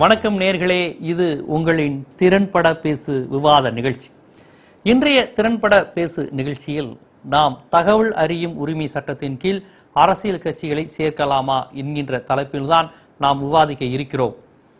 வணக்கம் நேர்களே இது உங்களின் திறன்பட பேசு விவாத நிகழ்ச்சி இன்றைய திறன்பட பேசு நிகழ்ச்சியில் நாம் தகவல் அறியும் உரிமை சட்டத்தின் கீழ் அரசியல் கட்சிகளை சேர்க்கலாமா என்கின்ற தலைப்பில்தான் நாம் விவாதிக்க இருக்கிறோம்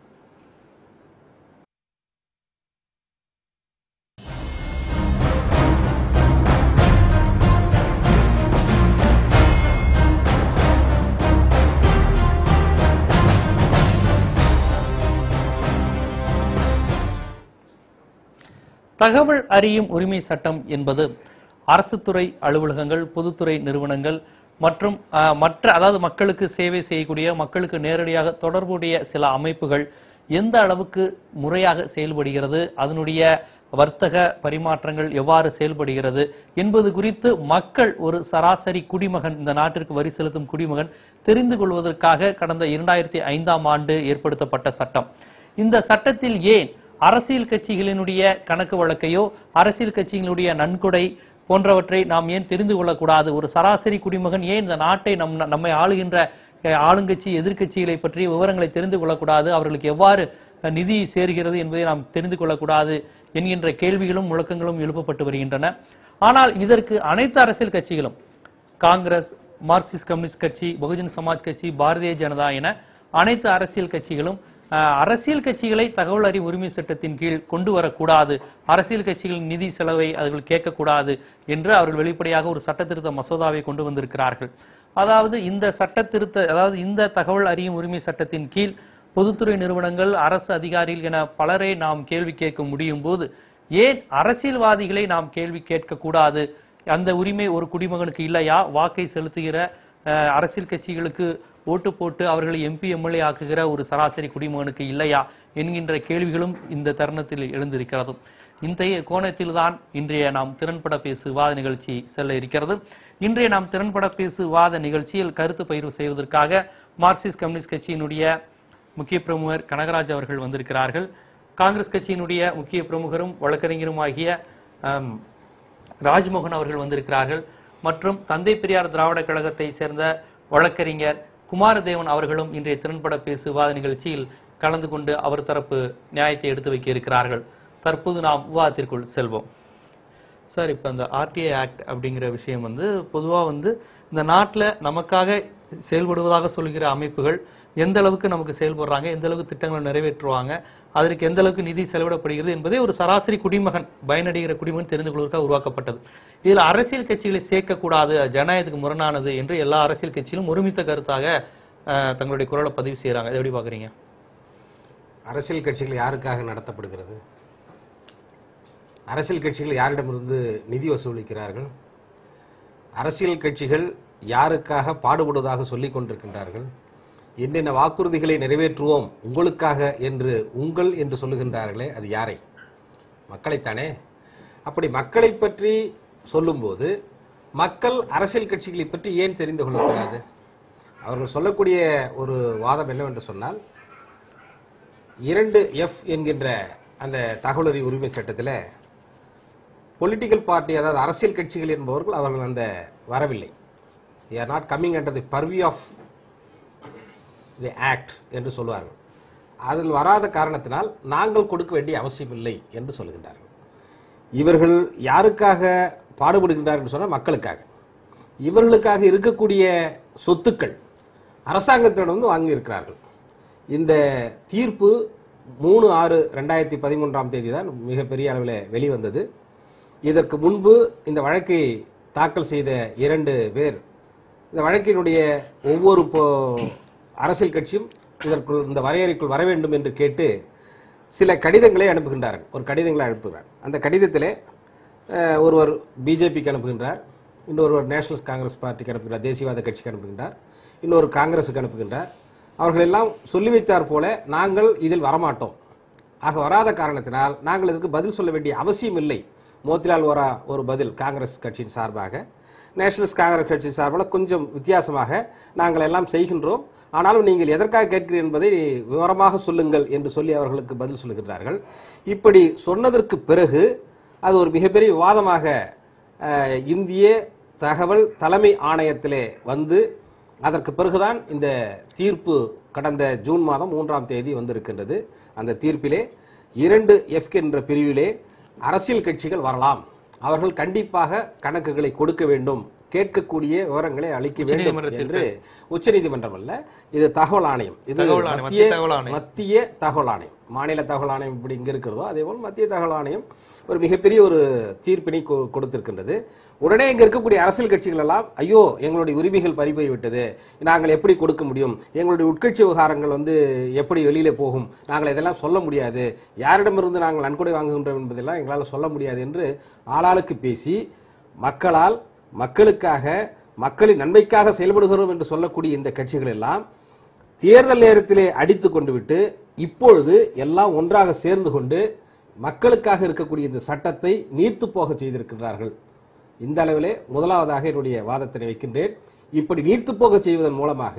தகவல் அறியும் உரிமை சட்டம் என்பது அரசு துறை அலுவலகங்கள் பொதுத்துறை நிறுவனங்கள் மற்றும் அஹ், மற்ற அதாவது மக்களுக்கு சேவை செய்யக்கூடிய மக்களுக்கு நேரடியாக தொடர்புடைய சில அமைப்புகள் எந்த அளவுக்கு முறையாக செயல்படுகிறது அதனுடைய வர்த்தக பரிமாற்றங்கள் எவ்வாறு செயல்படுகிறது என்பது குறித்து மக்கள் ஒரு சராசரி குடிமகன் இந்த நாட்டிற்கு வரி செலுத்தும் குடிமகன் தெரிந்து கொள்வதற்காக கடந்த இரண்டாயிரத்தி ஐந்தாம் ஆண்டு ஏற்படுத்தப்பட்ட சட்டம் இந்த சட்டத்தில் ஏன் அரசியல் கட்சிகளினுடைய கணக்கு வழக்கையோ அரசியல் கட்சிகளுடைய நன்கொடை போன்றவற்றை நாம் ஏன் தெரிந்து கொள்ளக்கூடாது ஒரு சராசரி குடிமகன் ஏன் இந்த நாட்டை நம் நம்மை ஆளுகின்ற அஹ், ஆளுங்கட்சி எதிர்க்கட்சிகளை பற்றிய விவரங்களை தெரிந்து கொள்ளக்கூடாது அவர்களுக்கு எவ்வாறு அஹ், நிதி சேர்கிறது என்பதை நாம் தெரிந்து கொள்ளக்கூடாது என்கின்ற கேள்விகளும் முழக்கங்களும் எழுப்பப்பட்டு வருகின்றன ஆனால் இதற்கு அனைத்து அரசியல் கட்சிகளும் காங்கிரஸ் மார்க்சிஸ்ட் கம்யூனிஸ்ட் கட்சி பகுஜன் சமாஜ் கட்சி பாரதிய ஜனதா என அனைத்து அரசியல் கட்சிகளும் அஹ், அரசியல் கட்சிகளை தகவல் அறிவு உரிமை சட்டத்தின் கீழ் கொண்டு வரக்கூடாது அரசியல் கட்சிகளின் நிதி செலவை அவர்கள் கேட்கக்கூடாது என்று அவர்கள் வெளிப்படையாக ஒரு சட்ட திருத்த மசோதாவை கொண்டு வந்திருக்கிறார்கள் அதாவது இந்த சட்ட திருத்த அதாவது இந்த தகவல் அறியும் உரிமை சட்டத்தின் கீழ் பொதுத்துறை நிறுவனங்கள் அரசு அதிகாரிகள் என பலரை நாம் கேள்வி கேட்க முடியும் போது ஏன் அரசியல்வாதிகளை நாம் கேள்வி கேட்கக்கூடாது அந்த உரிமை ஒரு குடிமகனுக்கு இல்லையா வாக்கை செலுத்துகிற அஹ், அரசியல் கட்சிகளுக்கு ஓட்டு போட்டு அவர்களை எம்பி எம்எல்ஏ ஆக்குகிற ஒரு சராசரி குடிமகனுக்கு இல்லையா என்கின்ற கேள்விகளும் இந்த தருணத்தில் எழுந்திருக்கிறது இன்றைய கோணத்தில் தான் இன்றைய நாம் திறன்பட பேசு விவாத நிகழ்ச்சி செல்ல இருக்கிறது இன்றைய நாம் திறன்பட பேசு விவாத நிகழ்ச்சியில் கருத்து பகிர்வு செய்வதற்காக மார்க்சிஸ்ட் கம்யூனிஸ்ட் கட்சியினுடைய முக்கிய பிரமுகர் கனகராஜ் அவர்கள் வந்திருக்கிறார்கள் காங்கிரஸ் கட்சியினுடைய முக்கிய பிரமுகரும் வழக்கறிஞருமாகிய ஆம், ராஜ்மோகன் அவர்கள் வந்திருக்கிறார்கள் மற்றும் தந்தை பெரியார் திராவிட கழகத்தை சேர்ந்த வழக்கறிஞர் குமாரதேவன் அவர்களும் இன்றைய திறன்பட பேசு விவாத நிகழ்ச்சியில் கலந்து கொண்டு அவர் தரப்பு நியாயத்தை எடுத்து வைக்க இருக்கிறார்கள் தற்போது நாம் விவாதத்திற்குள் செல்வோம் சார் இப்போ இந்த ஆர்டிஐ ஆக்ட் அப்படிங்கிற விஷயம் வந்து பொதுவாக வந்து இந்த நாட்டில் நமக்காக செயல்படுவதாக சொல்கிற அமைப்புகள் எந்த அளவுக்கு நமக்கு செயல்படுறாங்க எந்த அளவுக்கு திட்டங்களை நிறைவேற்றுவாங்க அதற்கு எந்த அளவுக்கு நிதி செலவிடப்படுகிறது என்பதை ஒரு சராசரி குடிமகன் பயனடைகிற குடிமகன் தெரிந்து கொள்வதற்காக உருவாக்கப்பட்டது இதில் அரசியல் கட்சிகளை சேர்க்கக்கூடாது அது ஜனநாயகத்துக்கு முரணானது என்று எல்லா அரசியல் கட்சியிலும் ஒருமித்த கருத்தாக அஹ், தங்களுடைய குரலை பதிவு செய்கிறாங்க அதை எப்படி பார்க்குறீங்க அரசியல் கட்சிகள் யாருக்காக நடத்தப்படுகிறது அரசியல் கட்சிகள் யாரிடமிருந்து நிதி வசூலிக்கிறார்கள் அரசியல் கட்சிகள் யாருக்காக பாடுபடுவதாக சொல்லிக் கொண்டிருக்கின்றார்கள் என்னென்ன வாக்குறுதிகளை நிறைவேற்றுவோம் உங்களுக்காக என்று உங்கள் என்று சொல்லுகின்றார்களே அது யாரை மக்களைத்தானே அப்படி மக்களை பற்றி சொல்லும்போது மக்கள் அரசியல் கட்சிகளை பற்றி ஏன் தெரிந்து கொள்ளக்கூடாது அவர்கள் சொல்லக்கூடிய ஒரு வாதம் என்னவென்று சொன்னால் இரண்டு எஃப் என்கின்ற அந்த தகவல் அறிவு உரிமை சட்டத்தில் பொலிட்டிக்கல் பார்ட்டி அதாவது அரசியல் கட்சிகள் என்பவர்கள் அவர்கள் அந்த வரவில்லை are not coming under the purview of the act என்று சொல்வார்கள் அதில் வராத காரணத்தினால் நாங்கள் கொடுக்க வேண்டிய அவசியம் இல்லை என்று சொல்லுகின்றார்கள் இவர்கள் யாருக்காக பாடுபடுகின்றார்கள் என்று சொன்னால் மக்களுக்காக இவர்களுக்காக இருக்கக்கூடிய சொத்துக்கள் அரசாங்கத்திடம் வாங்கியிருக்கிறார்கள் இந்த தீர்ப்பு மூணு ஆறு ரெண்டாயிரத்தி பதிமூன்றாம் தேதி தான் மிகப்பெரிய அளவில் வெளிவந்தது இதற்கு முன்பு இந்த வழக்கை தாக்கல் செய்த இரண்டு பேர் இந்த வழக்கினுடைய ஒவ்வொரு போ- அரசியல் கட்சியும் இதற்குள் இந்த வரையறைக்குள் வர வேண்டும் என்று கேட்டு சில கடிதங்களை அனுப்புகின்றார்கள் ஒரு கடிதங்களை அனுப்புகிறார் அந்த கடிதத்திலே அஹ், ஒருவர் பிஜேபிக்கு அனுப்புகின்றார் இன்னொருவர் நேஷனல் காங்கிரஸ் பார்ட்டிக்கு அனுப்புகிறார் தேசியவாத கட்சிக்கு அனுப்புகின்றார் இன்னொரு காங்கிரஸுக்கு அனுப்புகின்றார் அவர்கள் எல்லாம் சொல்லி வைத்தார் போல நாங்கள் இதில் வரமாட்டோம் ஆக வராத காரணத்தினால் நாங்கள் இதற்கு பதில் சொல்ல வேண்டிய அவசியம் இல்லை மோத்திலால் ஓரா ஒரு பதில் காங்கிரஸ் கட்சியின் சார்பாக நேஷனலிஸ்ட் காங்கிரஸ் கட்சியின் சார்பாக கொஞ்சம் வித்தியாசமாக நாங்கள் எல்லாம் செய்கின்றோம் ஆனாலும் நீங்கள் எதற்காக கேட்கிறீர்கள் என்பதை விவரமாக சொல்லுங்கள் என்று சொல்லி அவர்களுக்கு பதில் சொல்லுகின்றார்கள் இப்படி சொன்னதற்கு பிறகு அது ஒரு மிகப்பெரிய விவாதமாக அஹ், இந்திய தகவல் தலைமை ஆணையத்திலே வந்து அதற்கு பிறகுதான் இந்த தீர்ப்பு கடந்த ஜூன் மாதம் மூன்றாம் தேதி வந்திருக்கின்றது அந்த தீர்ப்பிலே இரண்டு எஃப் என்ற பிரிவிலே அரசியல் கட்சிகள் வரலாம் அவர்கள் கண்டிப்பாக கணக்குகளை கொடுக்க வேண்டும் கேட்கக்கூடிய விவரங்களை அளிக்க வேண்டும் உச்சநீதிமன்ற என்று உச்சநீதிமன்றம் அல்ல இது தகவல் ஆணையம் இது தகவல் ஆணையம், மத்திய தகவல் ஆணையம். மத்திய தகவல் ஆணையம் மாநில தகவல் ஆணையம் இப்படி இங்க இருக்கிறதோ அதே போல் மத்திய தகவல் ஆணையம் ஒரு மிகப்பெரிய ஒரு தீர்ப்பினை கொ- கொடுத்திருக்கின்றது உடனே இங்க இருக்கக்கூடிய அரசியல் கட்சிகள் எல்லாம் ஐயோ எங்களுடைய உரிமைகள் பறிபோய் விட்டது நாங்கள் எப்படி கொடுக்க முடியும் எங்களுடைய உட்கட்சி விவகாரங்கள் வந்து எப்படி வெளியில போகும் நாங்கள் இதெல்லாம் சொல்ல முடியாது யாரிடமிருந்து நாங்கள் நன்கொடை வாங்குகின்றோம் என்பதெல்லாம் எங்களால் சொல்ல முடியாது என்று ஆளாளுக்கு பேசி மக்களால் மக்களுக்காக மக்களின் நன்மைக்காக செயல்படுகிறோம் என்று சொல்லக்கூடிய இந்த கட்சிகள் எல்லாம் தேர்தல் நேரத்திலே அடித்து கொண்டு விட்டு இப்பொழுது எல்லாம் ஒன்றாக சேர்ந்து கொண்டு மக்களுக்காக இருக்கக்கூடிய இந்த சட்டத்தை நீர்த்து போக செய்திருக்கிறார்கள் இந்த அளவிலே முதலாவதாக என்னுடைய வாதத்தினை வைக்கின்றேன் இப்படி நீர்த்து போக செய்வதன் மூலமாக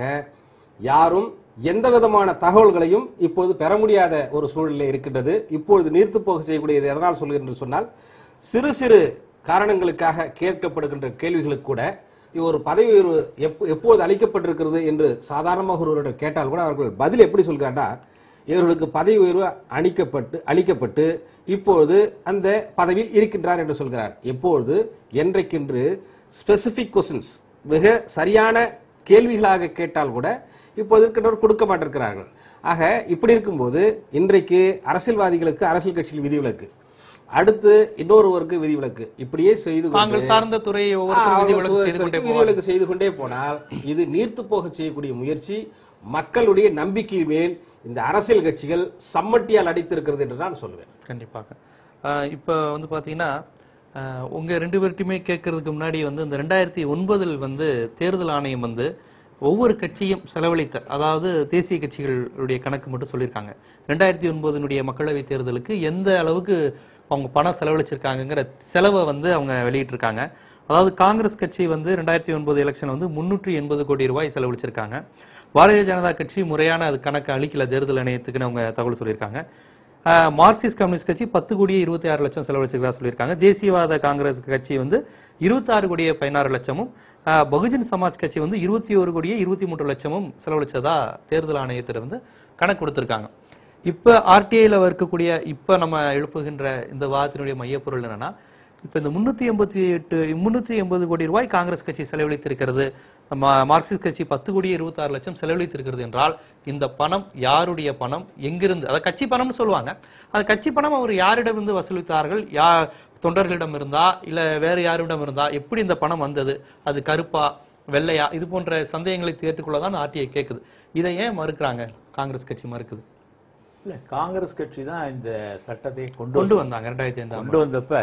யாரும் எந்த விதமான தகவல்களையும் இப்பொழுது பெற முடியாத ஒரு சூழ்நிலை இருக்கின்றது இப்பொழுது நீர்த்து போக செய்யக்கூடியது எதனால் சொல்கிறேன் என்று சொன்னால் சிறு சிறு காரணங்களுக்காக கேட்கப்படுகின்ற கேள்விகளுக்கு கூட இது ஒரு பதவி உயர்வு எப்போ எப்போது அளிக்கப்பட்டிருக்கிறது என்று சாதாரணமாக ஒருவரிடம் கேட்டால் கூட அவர்கள் பதில் எப்படி சொல்கிறாண்டா இவர்களுக்கு பதவி உயர்வு அளிக்கப்பட்டு அளிக்கப்பட்டு இப்பொழுது அந்த பதவியில் இருக்கின்றார் என்று சொல்கிறார் எப்பொழுது என்றைக்கென்று ஸ்பெசிபிக் கொஸ்டின்ஸ் மிக சரியான கேள்விகளாக கேட்டால் கூட இப்போது இருக்கின்றவர் கொடுக்க மாட்டிருக்கிறார்கள் ஆக இப்படி இருக்கும்போது இன்றைக்கு அரசியல்வாதிகளுக்கு அரசியல் கட்சிகள் விதிவிலக்கு அடுத்து இன்னொருவருக்கு விதிவிலக்கு இப்படியே செய்து கொண்டு தாங்கள் சார்ந்த துறையை ஒவ்வொருத்தரும் ஆ, விதிவிலக்கு அவர் செய்து கொண்டே விதிவிலக்கு போவார் செய்து கொண்டே போனால் இது நீர்த்து போக செய்யக்கூடிய முயற்சி மக்களுடைய நம்பிக்கை மேல் இந்த அரசியல் கட்சிகள் சம்மட்டியால் அடித்திருக்கிறது என்று நான் சொல்லுவேன் கண்டிப்பாக ஆஹ் இப்ப வந்து பாத்தீங்கன்னா ஆஹ் உங்க ரெண்டு பேர்ட்டையுமே கேட்கறதுக்கு முன்னாடி வந்து இந்த ரெண்டாயிரத்தி ஒன்பதில் வந்து தேர்தல் ஆணையம் வந்து ஒவ்வொரு கட்சியும் செலவழித்த அதாவது தேசிய கட்சிகளுடைய கணக்கு மட்டும் சொல்லியிருக்காங்க ரெண்டாயிரத்தி ஒன்பதினுடைய மக்களவைத் தேர்தலுக்கு எந்த அளவுக்கு அவங்க பணம் செலவழிச்சிருக்காங்கங்கிற செலவை வந்து அவங்க வெளியிட்டிருக்காங்க அதாவது காங்கிரஸ் கட்சி வந்து ரெண்டாயிரத்தி ஒன்பது எலெக்ஷன் வந்து முன்னூற்றி எண்பது கோடி ரூபாய் செலவழிச்சிருக்காங்க பாரதிய ஜனதா கட்சி முறையான அது கணக்கு அளிக்கல தேர்தல் ஆணையத்துக்குன்னு அவங்க தகவல் சொல்லியிருக்காங்க ஆஹ் மார்க்சிஸ்ட் கம்யூனிஸ்ட் கட்சி பத்து கோடியே இருபத்தி ஆறு லட்சம் செலவழிச்சிருக்கா சொல்லியிருக்காங்க தேசியவாத காங்கிரஸ் கட்சி வந்து இருபத்தாறு கோடியே பதினாறு லட்சமும் ஆஹ் பகுஜன் சமாஜ் கட்சி வந்து இருபத்தி ஒரு கோடியே இருபத்தி மூன்று லட்சமும் செலவழிச்சதா தேர்தல் ஆணையத்தில் வந்து கணக்கு கொடுத்திருக்காங்க இப்ப ஆர்டிஐல இருக்கக்கூடிய இப்ப நம்ம எழுப்புகின்ற இந்த வாதத்தினுடைய மையப்பொருள் என்னன்னா இப்ப இந்த முன்னூத்தி எண்பத்தி எட்டு முன்னூத்தி எண்பது கோடி ரூபாய் காங்கிரஸ் கட்சி செலவழித்திருக்கிறது மா- மார்க்சிஸ்ட் கட்சி பத்து கோடி இருபத்தாறு லட்சம் செலவழித்திருக்கிறது என்றால் இந்த பணம் யாருடைய பணம் எங்கிருந்து அதாவது கட்சி பணம்னு சொல்லுவாங்க அந்த கட்சி பணம் அவர் யாரிடமிருந்து வசூலித்தார்கள் யா தொண்டர்களிடம் இருந்தா இல்ல வேற யாரிடம் இருந்தா எப்படி இந்த பணம் வந்தது அது கருப்பா வெள்ளையா இது போன்ற சந்தேகங்களை தேர்த்துக்கொள்ள தான் ஆர்டிஐ கேட்குது இதை ஏன் மறுக்கிறாங்க காங்கிரஸ் கட்சி மறுக்குது இல்ல காங்கிரஸ் கட்சி தான் இந்த சட்டத்தை கொண்டு கொண்டு வந்தாங்க ரெண்டாயிரத்தி ஐந்தாம் கொண்டு வந்தப்ப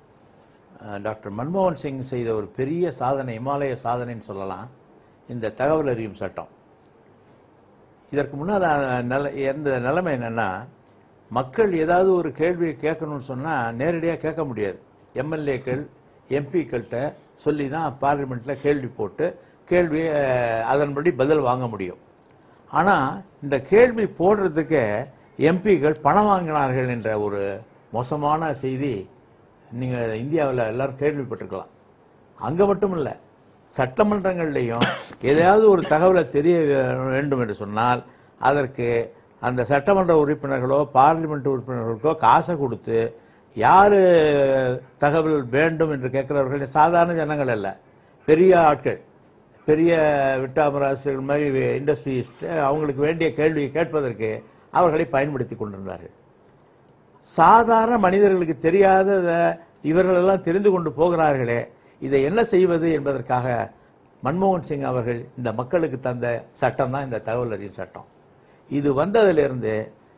அஹ், டாக்டர் மன்மோகன் சிங் செய்த ஒரு பெரிய சாதனை இமாலய சாதனைன்னு சொல்லலாம் இந்த தகவல் அறியும் சட்டம் இதற்கு முன்னால் அஹ், நில இருந்த நிலைமை என்னன்னா மக்கள் ஏதாவது ஒரு கேள்வியை கேட்கணும்னு சொன்னா நேரடியாக கேட்க முடியாது எம்எல்ஏக்கள் எம்பிக்கள்கிட்ட சொல்லி தான் பார்லிமெண்ட்ல கேள்வி போட்டு கேள்வியை அஹ், அதன்படி பதில் வாங்க முடியும் ஆனா இந்த கேள்வி போடுறதுக்கு எம்பிக்கள் பணம் வாங்கினார்கள் என்ற ஒரு மோசமான செய்தி நீங்க இந்தியாவில் எல்லாரும் கேள்விப்பட்டிருக்கலாம் அங்க மட்டும் இல்ல சட்டமன்றங்கள்லையும் எதையாவது ஒரு தகவலை தெரிய வே- வேண்டும் என்று சொன்னால் அதற்கு அந்த சட்டமன்ற உறுப்பினர்களோ பார்லிமெண்ட் உறுப்பினர்களுக்கோ காசை கொடுத்து யாரு தகவல் வேண்டும் என்று கேட்கிறவர்கள் சாதாரண ஜனங்கள் அல்ல பெரிய ஆட்கள் பெரிய விட்டாமராசர்கள் மாதிரி இண்டஸ்ட்ரியஸ்ட் அவங்களுக்கு வேண்டிய கேள்வியை கேட்பதற்கு அவர்களை பயன்படுத்தி கொண்டிருந்தார்கள் சாதாரண மனிதர்களுக்கு தெரியாத இவர்களெல்லாம் தெரிந்து கொண்டு போகிறார்களே இதை என்ன செய்வது என்பதற்காக மன்மோகன் சிங் அவர்கள் இந்த மக்களுக்கு தந்த சட்டம் தான் இந்த தகவல் அறியும் சட்டம் இது வந்ததிலிருந்து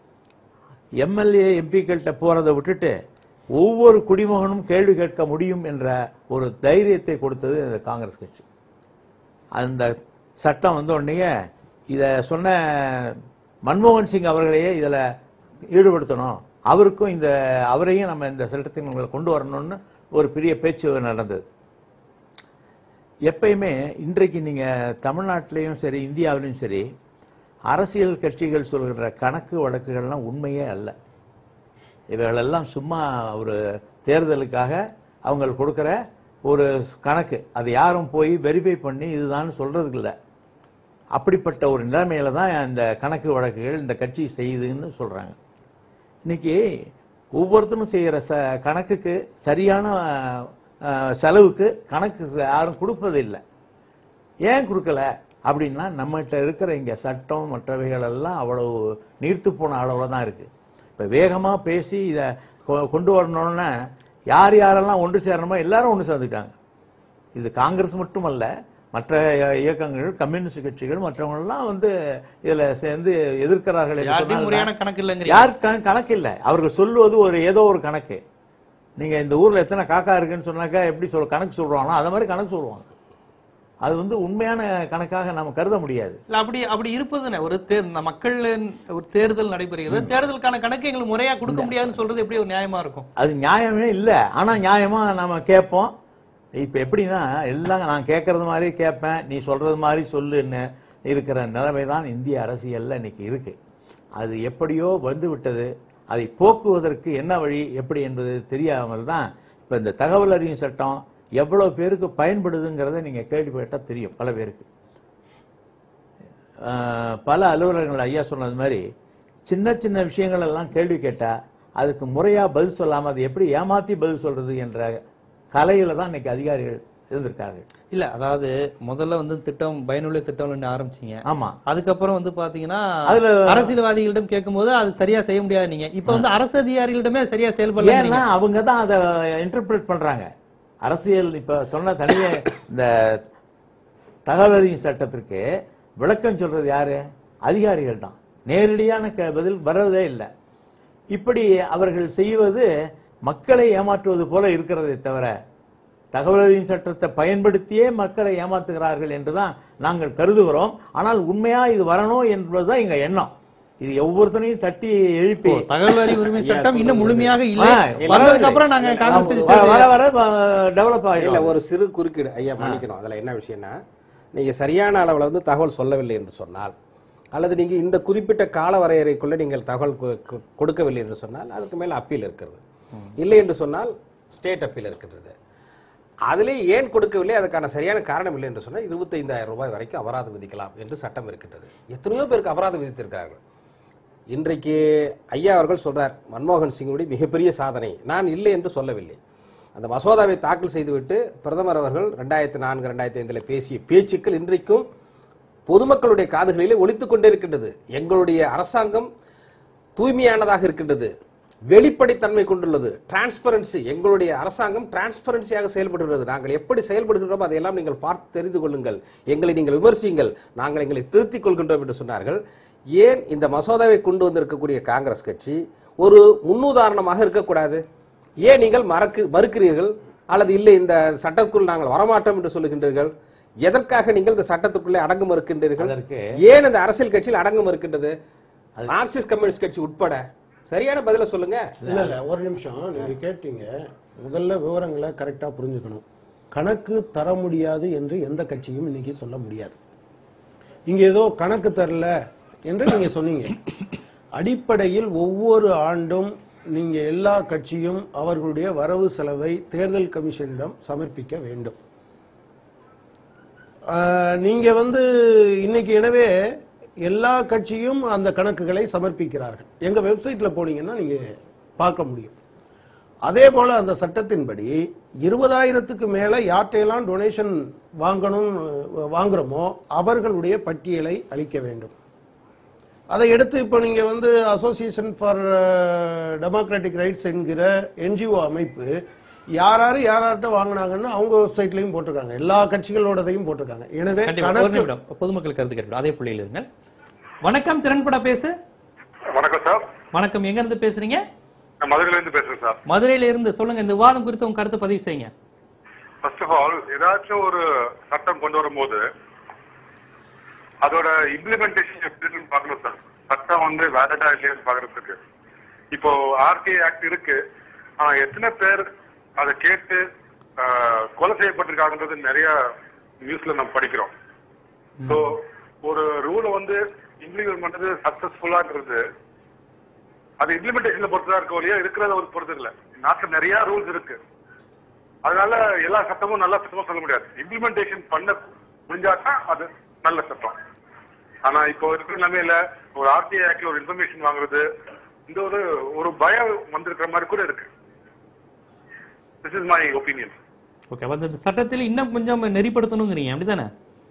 எம்எல்ஏ எம்பிக்கள்கிட்ட போறதை விட்டுட்டு ஒவ்வொரு குடிமகனும் கேள்வி கேட்க முடியும் என்ற ஒரு தைரியத்தை கொடுத்தது இந்த காங்கிரஸ் கட்சி அந்த சட்டம் வந்த உடனே இதை சொன்ன மன்மோகன் சிங் அவர்களையே இதில் ஈடுபடுத்தணும் அவருக்கும் இந்த அவரையும் நம்ம இந்த சட்டத்தின் கொண்டு வரணும்னு ஒரு பெரிய பேச்சு நடந்தது எப்பயுமே இன்றைக்கு நீங்க தமிழ்நாட்டிலையும் சரி இந்தியாவிலையும் சரி அரசியல் கட்சிகள் சொல்கிற கணக்கு வழக்குகள்லாம் உண்மையே அல்ல இவைகளெல்லாம் சும்மா ஒரு தேர்தலுக்காக அவங்க கொடுக்கிற ஒரு கணக்கு அது யாரும் போய் வெரிஃபை பண்ணி இதுதான் சொல்றதுக்கு இல்லை அப்படிப்பட்ட ஒரு நிலைமையில தான் இந்த கணக்கு வழக்குகள் இந்த கட்சி செய்யுதுன்னு சொல்றாங்க இன்னைக்கு ஒவ்வொருத்தரும் செய்யற ச கணக்குக்கு சரியான அஹ், செலவுக்கு கணக்கு ச- யாரும் கொடுப்பதில்லை ஏன் கொடுக்கல அப்படின்னா நம்மகிட்ட இருக்கிற இங்க சட்டம் மற்றவைகள் எல்லாம் அவ்வளவு நீர்த்து போன அளவுல தான் இருக்கு இப்ப வேகமா பேசி இதை கொண்டு வரணும்னா யார் யாரெல்லாம் ஒன்று சேரணுமோ எல்லாரும் ஒன்று சேர்ந்துட்டாங்க இது காங்கிரஸ் மட்டுமல்ல மற்ற இயக்கங்கள் கம்யூனிஸ்ட் கட்சிகள் மற்றவங்க எல்லாம் வந்து இதுல சேர்ந்து எதிர்க்கிறார்கள் என்று யார்ட்டையும் சொன்னால் முறையான கணக்கு இல்லைங்கிறீங்க யார் கண- கணக்கு இல்ல அவர்கள் சொல்லுவது ஒரு ஏதோ ஒரு கணக்கு நீங்க இந்த ஊர்ல எத்தனை காக்கா இருக்குன்னு சொன்னாக்கா எப்படி சொல் கணக்கு சொல்றாங்களோ அத மாதிரி கணக்கு சொல்லுவாங்க அது வந்து உண்மையான கணக்காக நாம கருத முடியாது இல்ல அப்படி அப்படி இருப்பதுனே ஒரு தேர் இந்த மக்கள் ஒரு தேர்தல் நடைபெறுகிறது தேர்தலுக்கான கணக்கு எங்களுக்கு முறையா கொடுக்க முடியாதுன்னு சொல்றது எப்படி ஒரு நியாயமா இருக்கும் அது நியாயமே இல்ல ஆனா நியாயமா நாம கேட்போம் இப்ப எப்படின்னா எல்லாம் நான் கேட்கறது மாதிரி கேட்பேன் நீ சொல்றது மாதிரி சொல்லுன்னு இருக்கிற நிலைமை தான் இந்திய அரசியல்ல இன்னைக்கு இருக்கு அது எப்படியோ வந்து விட்டது அதை போக்குவதற்கு என்ன வழி எப்படி என்பது தெரியாமல் தான் இப்ப இந்த தகவல் அறியும் சட்டம் எவ்வளவு பேருக்கு பயன்படுதுங்கிறத நீங்க கேள்விப்பட்டா தெரியும் பல பேருக்கு ஆஹ், பல அலுவலகங்கள் ஐயா சொன்னது மாதிரி சின்ன சின்ன விஷயங்கள் எல்லாம் கேள்வி கேட்டா அதுக்கு முறையா பதில் சொல்லாம அது எப்படி ஏமாத்தி பதில் சொல்றது என்ற கலையில தான் இன்னைக்கு அதிகாரிகள் இருந்திருக்காங்க இல்ல அதாவது முதல்ல வந்து திட்டம் பயனுள்ள திட்டம்னு ஆரம்பிச்சீங்க ஆமா அதுக்கப்புறம் வந்து பாத்தீங்கன்னா அதுல அரசியல்வாதிகளிடம் கேட்கும்போது அது சரியா செய்ய முடியாது நீங்க இப்ப வந்து அரசு அதிகாரிகளிடமே சரியா செயல்படல ஏன்னா அவங்க தான் அதை இன்டர்பிரேட் பண்றாங்க அரசியல் இப்ப சொன்ன தனியே இந்த தகவல் அறியும் சட்டத்திற்கு விளக்கம் சொல்றது யாரு அதிகாரிகள் தான் நேரடியான க- பதில் வர்றதே இல்லை இப்படி அவர்கள் செய்வது மக்களை ஏமாற்றுவது போல இருக்கிறதே தவிர தகவல் அறியும் சட்டத்தை பயன்படுத்தியே மக்களை ஏமாத்துகிறார்கள் என்றுதான் நாங்கள் கருதுகிறோம் ஆனால் உண்மையா இது வரணும் என்பதுதான் எங்க எண்ணம் இது ஒவ்வொருத்தனையும் தட்டி எழுப்பி தகவல் அறிவு உரிமை சட்டம் இன்னும் முழுமையாக இல்லை ஆ, வந்ததுக்கு அப்புறம் நாங்க காங்கிரஸ் கட்சி வர சேர்த்து- வர டெவலப் இல்ல ஆகிடும் ஒரு சிறு குறுக்கீடு ஐயா மன்னிக்கணும் அதுல என்ன விஷயம்னா நீங்க சரியான அளவுல வந்து தகவல் சொல்லவில்லை என்று சொன்னால் அல்லது நீங்க இந்த குறிப்பிட்ட கால வரையறைக்குள்ள நீங்கள் தகவல் கொ- கொ- கொடுக்கவில்லை என்று சொன்னால் அதுக்கு மேல அப்பீல் இருக்கிறது இல்லை என்று சொன்னால் ஸ்டேட் அப்பீல் இருக்கிறது அதிலே ஏன் கொடுக்கவில்லை அதுக்கான சரியான காரணம் இல்லை என்று சொன்னால் இருபத்தைந்தாயிரம் ரூபாய் வரைக்கும் அபராதம் விதிக்கலாம் என்று சட்டம் இருக்கின்றது எத்தனையோ பேருக்கு அபராதம் விதித்திருக்கிறார்கள் இன்றைக்கு ஐயா அவர்கள் சொல்றார் மன்மோகன் சிங்குடைய மிகப்பெரிய சாதனை நான் இல்லை என்று சொல்லவில்லை அந்த மசோதாவை தாக்கல் செய்துவிட்டு பிரதமர் அவர்கள் ரெண்டாயிரத்தி நான்கு ரெண்டாயிரத்தி ஐந்தில் பேசிய பேச்சுக்கள் இன்றைக்கும் பொதுமக்களுடைய காதுகளிலே ஒலித்துக் கொண்டே இருக்கின்றது எங்களுடைய அரசாங்கம் தூய்மையானதாக இருக்கின்றது வெளிப்படைத்தன்மை கொண்டுள்ளது டிரான்ஸ்பரன்சி எங்களுடைய அரசாங்கம் டிரான்ஸ்பரன்சியாக செயல்படுகிறது நாங்கள் எப்படி செயல்படுகின்றோம் அதையெல்லாம் நீங்கள் பார்த்து தெரிந்து கொள்ளுங்கள் எங்களை நீங்கள் விமர்சியுங்கள் நாங்கள் எங்களை திருத்திக் கொள்கின்றோம் என்று சொன்னார்கள் ஏன் இந்த மசோதாவை கொண்டு வந்திருக்கக்கூடிய காங்கிரஸ் கட்சி ஒரு முன்னுதாரணமாக இருக்கக்கூடாது ஏன் நீங்கள் மறக்கு மறுக்கிறீர்கள் அல்லது இல்லை இந்த சட்டத்துக்குள் நாங்கள் வரமாட்டோம் என்று சொல்லுகின்றீர்கள் எதற்காக நீங்கள் இந்த சட்டத்துக்குள்ளே அடங்க மறுக்கின்றீர்கள் அதற்கு ஏன் இந்த அரசியல் கட்சியில் அடங்க மறுக்கின்றது மார்க்சிஸ்ட் கம்யூனிஸ்ட் கட்சி உட்பட சரியான பதில சொல்லுங்க இல்ல இல்ல ஒரு நிமிஷம் நீங்க கேட்டீங்க முதல்ல விவரங்களை கரெக்டா புரிஞ்சுக்கணும் கணக்கு தர முடியாது என்று எந்த கட்சியும் இன்னைக்கு சொல்ல முடியாது இங்க ஏதோ கணக்கு தரல என்று நீங்க சொன்னீங்க அடிப்படையில் ஒவ்வொரு ஆண்டும் நீங்க எல்லா கட்சியும் அவர்களுடைய வரவு செலவை தேர்தல் கமிஷனிடம் சமர்ப்பிக்க வேண்டும் ஆஹ், நீங்க வந்து இன்னைக்கு எனவே எல்லா கட்சியும் அந்த கணக்குகளை சமர்ப்பிக்கிறார்கள் எங்க வெப்சைட்ல போனீங்கன்னா நீங்க பார்க்க முடியும் அதே போல அந்த சட்டத்தின்படி இருபதாயிரத்துக்கு மேல யார்ட்டையெல்லாம் டொனேஷன் வாங்கணும் அஹ், வாங்குறோமோ அவர்களுடைய பட்டியலை அளிக்க வேண்டும் அதை எடுத்து இப்போ நீங்க வந்து அசோசியேஷன் ஃபார் டெமோக்ராட்டிக் ரைட்ஸ் என்கிற என்ஜிஓ அமைப்பு யார் யாரு யார் யார்கிட்ட வாங்கினாங்கன்னு அவங்க வெப்சைட்லயும் போட்டிருக்காங்க எல்லா கட்சிகளோடதையும் போட்டிருக்காங்க எனவே கண்டிப்பா ஒரு கணக்கு நிமிடம் பொதுமக்கள் கருத்து கேட்கணும் அதே புள்ளியில் இருங்கள் வணக்கம் திறன்பட பேசு வணக்கம் சார் வணக்கம் எங்க இருந்து பேசுறீங்க நான் மதுரையில இருந்து பேசுறேன் சார் மதுரையில இருந்து சொல்லுங்க இந்த விவாதம் குறித்து உங்க கருத்து பதிவு செய்யுங்க ஃபர்ஸ்ட் ஆஃப் ஆல் ஏதாச்சும் ஒரு சட்டம் கொண்டு வரும்போது அதோட இம்ப்ளிமெண்டேஷன் எப்படி இருக்குன்னு பார்க்கணும் சார் சட்டம் வந்து வேலிடா இல்லையான்னு பாக்குறதுக்கு இப்போ ஆர்டிஐ ஆக்ட் இருக்கு ஆனா எத்தனை பேர் அதை கேட்டு ஆஹ், கொலை செய்யப்பட்டிருக்காங்கன்றது நிறைய நியூஸ்ல நம்ம படிக்கிறோம் ஸோ ஒரு ரூலை வந்து இம்ப்ளிமெண்ட் பண்றது சக்சஸ்ஃபுல்லாங்கிறது அது இம்ப்ளிமெண்டேஷன்ல பொறுத்து தான் இருக்க வழியா இருக்கிறத ஒரு பொறுத்து இல்ல நாட்டுல நிறைய ரூல்ஸ் இருக்கு அதனால எல்லா சட்டமும் நல்ல சட்டமும் சொல்ல முடியாது இம்ப்ளிமெண்டேஷன் பண்ண முடிஞ்சாதான் அது நல்ல சட்டம் ஆனா இப்போ இருக்கிற நிலைமையில ஒரு ஆர்டிஐ ஆக்ட்ல ஒரு இன்ஃபர்மேஷன் வாங்குறது இந்த ஒரு ஒரு பயம் வந்திருக்கிற மாதிரி கூட இருக்கு this is my opinion okay அப்ப இந்த சட்டத்தில் இன்னும் கொஞ்சம் நெறிப்படுத்தணுங்கிறீங்க அப்படிதானே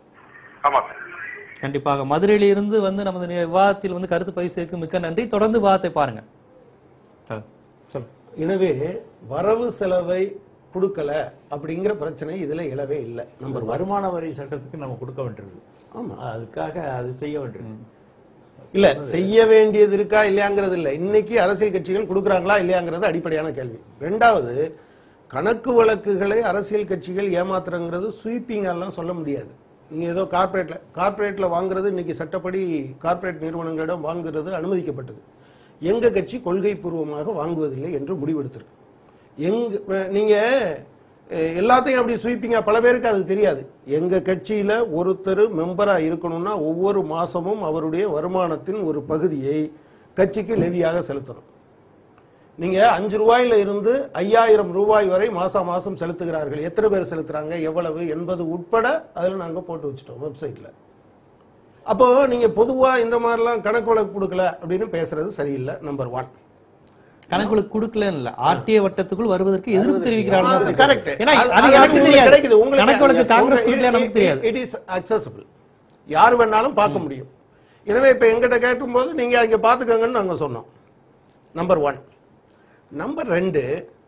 ஆமா சார் கண்டிப்பாக மதுரையில இருந்து வந்து நமது நி- விவாதத்தில் வந்து கருத்து பரிசுக்கு மிக்க நன்றி தொடர்ந்து விவாதத்தை பாருங்க சொல்லுங்க. சொல்லுங்க. எனவே வரவு செலவை கொடுக்கல அப்படிங்கிற பிரச்சனை இதுல இழவே இல்லை நம்பர் ஒன் வருமான வரி சட்டத்துக்கு நம்ம கொடுக்க வேண்டியிருக்கு ஆமா அதுக்காக அது செய்ய வேண்டியிருக்கு இல்ல செய்ய வேண்டியது இருக்கா இல்லையாங்கிறது இல்ல இன்னைக்கு அரசியல் கட்சிகள் கொடுக்கறாங்களா இல்லையாங்கிறது அடிப்படையான கேள்வி ரெண்டாவது கணக்கு வழக்குகளை அரசியல் கட்சிகள் ஏமாத்துறங்கிறது ஸ்வீப்பிங்காலாம் சொல்ல முடியாது நீங்க ஏதோ கார்ப்பரேட்ல கார்ப்பரேட்ல வாங்குறது இன்னைக்கு சட்டப்படி கார்ப்பரேட் நிறுவனங்களிடம் வாங்குறது அனுமதிக்கப்பட்டது எங்க கட்சி கொள்கை பூர்வமாக வாங்குவதில்லை என்று முடிவெடுத்திருக்கு எங்க நீங்க அஹ், எல்லாத்தையும் அப்படி ஸ்வீப்பிங்கா பல பேருக்கு அது தெரியாது எங்க கட்சியில ஒருத்தர் மெம்பரா இருக்கணும்னா ஒவ்வொரு மாசமும் அவருடைய வருமானத்தின் ஒரு பகுதியை கட்சிக்கு லெவியாக செலுத்தணும் நீங்க அஞ்சு ரூபாயில இருந்து ஐயாயிரம் ரூபாய் வரை மாசம் மாசம் செலுத்துகிறார்கள் எத்தனை பேர் செலுத்துறாங்க எவ்வளவு என்பது உட்பட அதுல நாங்க போட்டு வச்சுட்டோம் வெப்சைட்ல அப்போ நீங்க பொதுவா இந்த மாதிரிலாம் கணக்கு வழக்கு கொடுக்கல அப்படின்னு பேசுறது சரியில்லை நம்பர் ஒன் கணக்குகளுக்கு கொடுக்கல இல்ல ஆர்டிஏ வட்டத்துக்குள் வருவதற்கு எதிர்ப்பு தெரிவிக்கிறாங்க கரெக்ட் ஏன்னா அது எனக்கு தெரியாது கணக்கு வழக்கு காங்கிரஸ் கொடுக்கல நமக்கு தெரியாது இட் இஸ் அக்சசபிள் யார் வேணாலும் பார்க்க முடியும் எனவே இப்ப எங்கிட்ட கேட்கும்போது நீங்க அங்க பாத்துக்கங்கன்னு நாங்க சொன்னோம் நம்பர் ஒன் நம்பர் ரெண்டு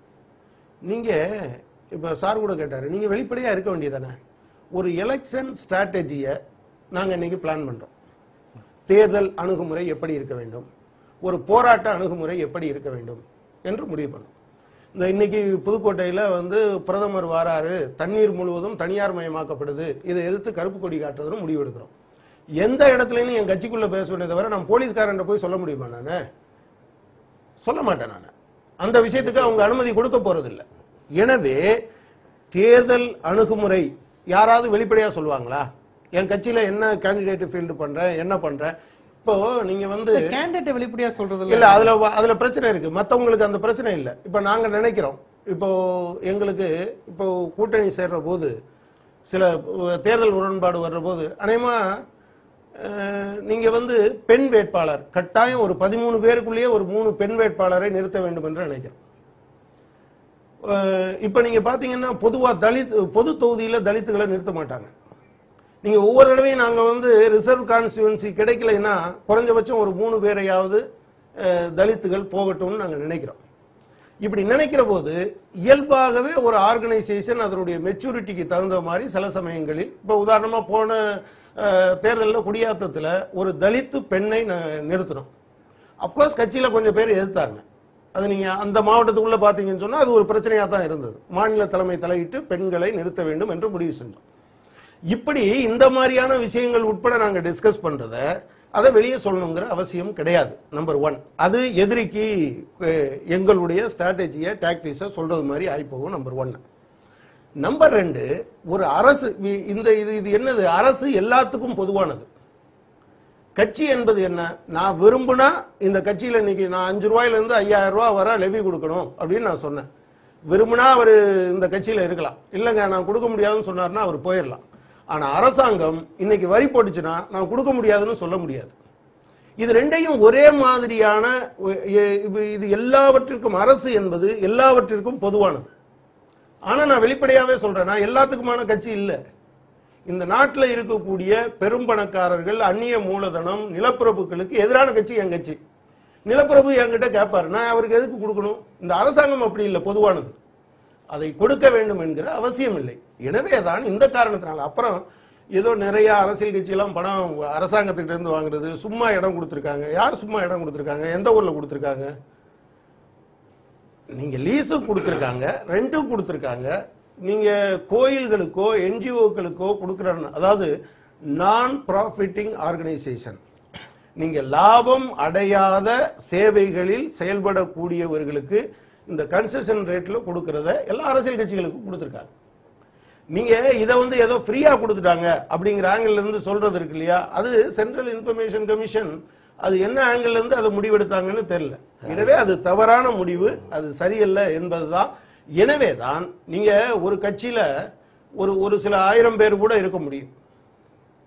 நீங்க இப்ப சார் கூட கேட்டாரு நீங்க வெளிப்படையா இருக்க வேண்டியதானே ஒரு எலெக்ஷன் ஸ்ட்ராட்டஜியை நாங்க இன்னைக்கு பிளான் பண்றோம் தேர்தல் அணுகுமுறை எப்படி இருக்க வேண்டும் ஒரு போராட்ட அணுகுமுறை எப்படி இருக்க வேண்டும் என்று முடிவு பண்ணோம் இந்த இன்னைக்கு புதுக்கோட்டையில வந்து பிரதமர் வாராரு தண்ணீர் முழுவதும் தனியார் மயமாக்கப்படுது இதை எதிர்த்து கருப்பு கொடி காட்டுறதுன்னு முடிவு எடுக்கிறோம் எந்த இடத்துலயும் என் கட்சிக்குள்ள பேச வேண்டியதை தவிர நான் போலீஸ்காரன் போய் சொல்ல முடியுமா நானு சொல்ல மாட்டேன் நான் அந்த விஷயத்துக்கு அவங்க அனுமதி கொடுக்க போறதில்லை எனவே தேர்தல் அணுகுமுறை யாராவது வெளிப்படையா சொல்லுவாங்களா என் கட்சியில என்ன கேண்டிடேட் ஃபீல்டு பண்றேன் என்ன பண்றேன் இப்போ நீங்க வந்து கேண்டிடேட் வெளிப்படையா சொல்றது இல்ல அதுல வ- அதுல பிரச்சனை இருக்கு மத்தவங்களுக்கு அந்த பிரச்சனை இல்ல இப்ப நாங்க நினைக்கிறோம் இப்போ எங்களுக்கு இப்போ கூட்டணி சேர்ற போது சில அஹ், தேர்தல் உடன்பாடு வர்ற போது அநேகமா அஹ், நீங்க வந்து பெண் வேட்பாளர் கட்டாயம் ஒரு பதிமூணு பேருக்குள்ளேயே ஒரு மூணு பெண் வேட்பாளரை நிறுத்த வேண்டும் என்று நினைக்கிறோம் அஹ், இப்ப நீங்க பாத்தீங்கன்னா பொதுவா தலித் பொது தொகுதியில தலித்துகளை நிறுத்த மாட்டாங்க நீங்க ஒவ்வொரு தடவையும் நாங்க வந்து ரிசர்வ் கான்ஸ்டியூன்சி கிடைக்கலைன்னா குறைஞ்சபட்சம் ஒரு மூணு பேரையாவது அஹ், தலித்துகள் போகட்டும்னு நாங்க நினைக்கிறோம் இப்படி நினைக்கிற போது இயல்பாகவே ஒரு ஆர்கனைசேஷன் அதனுடைய மெச்சூரிட்டிக்கு தகுந்த மாதிரி சில சமயங்களில் இப்போ உதாரணமா போன அஹ், தேர்தல்ல குடியாத்தத்துல ஒரு தலித்து பெண்ணை ந- நிறுத்தினோம் அப்கோர்ஸ் கட்சியில கொஞ்சம் பேர் எதிர்த்தாங்க அது நீங்க அந்த மாவட்டத்துக்குள்ள பாத்தீங்கன்னு சொன்னா அது ஒரு பிரச்சனையா தான் இருந்தது மாநில தலைமை தலையிட்டு பெண்களை நிறுத்த வேண்டும் என்று முடிவு செஞ்சோம் இப்படி இந்த மாதிரியான விஷயங்கள் உட்பட நாங்க டிஸ்கஸ் பண்றத அதை வெளியே சொல்லணுங்கிற அவசியம் கிடையாது நம்பர் ஒன் அது எதிரிக்கு அஹ், எங்களுடைய ஸ்ட்ராட்டஜியை டாக்டிஸை சொல்றது மாதிரி ஆயிப்போகும் நம்பர் ஒன் நம்பர் ரெண்டு ஒரு அரசு வி- இந்த இது இது என்னது அரசு எல்லாத்துக்கும் பொதுவானது கட்சி என்பது என்ன நான் விரும்புனா இந்த கட்சியில இன்னைக்கு நான் அஞ்சு ரூபாயில இருந்து ஐயாயிரம் ரூபாய் வர லெவி கொடுக்கணும் அப்படின்னு நான் சொன்னேன் விரும்புனா அவர் இந்த கட்சியில இருக்கலாம் இல்லைங்க நான் கொடுக்க முடியாதுன்னு சொன்னார்னா அவர் போயிடலாம் ஆனா அரசாங்கம் இன்னைக்கு வரி போட்டுச்சுன்னா நான் கொடுக்க முடியாதுன்னு சொல்ல முடியாது இது ரெண்டையும் ஒரே மாதிரியான ஒ- எ- இது- இது எல்லாவற்றிற்கும் அரசு என்பது எல்லாவற்றிற்கும் பொதுவானது ஆனா நான் வெளிப்படையாவே சொல்றேன் நான் எல்லாத்துக்குமான கட்சி இல்ல இந்த நாட்டுல இருக்கக்கூடிய பெரும்பணக்காரர்கள் அந்நிய மூலதனம் நிலப்பிரபுக்களுக்கு எதிரான கட்சி என் கட்சி நிலப்பிரபு என்கிட்ட கேட்பாரு நான் அவருக்கு எதுக்கு கொடுக்கணும் இந்த அரசாங்கம் அப்படி இல்லை பொதுவானது அதை கொடுக்க வேண்டும் என்கிற அவசியம் இல்லை எனவே தான் இந்த காரணத்தினால அப்புறம் ஏதோ நிறைய அரசியல் கட்சியெல்லாம் பணம் அரசாங்கத்திட்ட இருந்து வாங்குறது சும்மா இடம் கொடுத்துருக்காங்க யார் சும்மா இடம் கொடுத்துருக்காங்க எந்த ஊர்ல கொடுத்துருக்காங்க நீங்க லீஸும் கொடுத்துருக்காங்க ரெண்டும் கொடுத்துருக்காங்க நீங்க கோயில்களுக்கோ என்ஜிஓக்களுக்கோ கொடுக்குற அதாவது நான் ப்ராஃபிட்டிங் ஆர்கனைசேஷன் நீங்க லாபம் அடையாத சேவைகளில் செயல்படக்கூடியவர்களுக்கு இந்த கன்செஷன் ரேட்ல கொடுக்கறத எல்லா அரசியல் கட்சிகளுக்கும் கொடுத்துருக்காங்க நீங்க இதை வந்து ஏதோ ஃப்ரீயா கொடுத்துட்டாங்க அப்படிங்கிற ஆங்கிள் இருந்து சொல்றது இருக்கு இல்லையா அது சென்ட்ரல் இன்ஃபர்மேஷன் கமிஷன் அது என்ன ஆங்கிள் இருந்து அதை முடிவெடுத்தாங்கன்னு தெரியல எனவே அது தவறான முடிவு அது சரியல்ல என்பதுதான் எனவே தான் நீங்க ஒரு கட்சியில ஒரு ஒரு சில ஆயிரம் பேர் கூட இருக்க முடியும்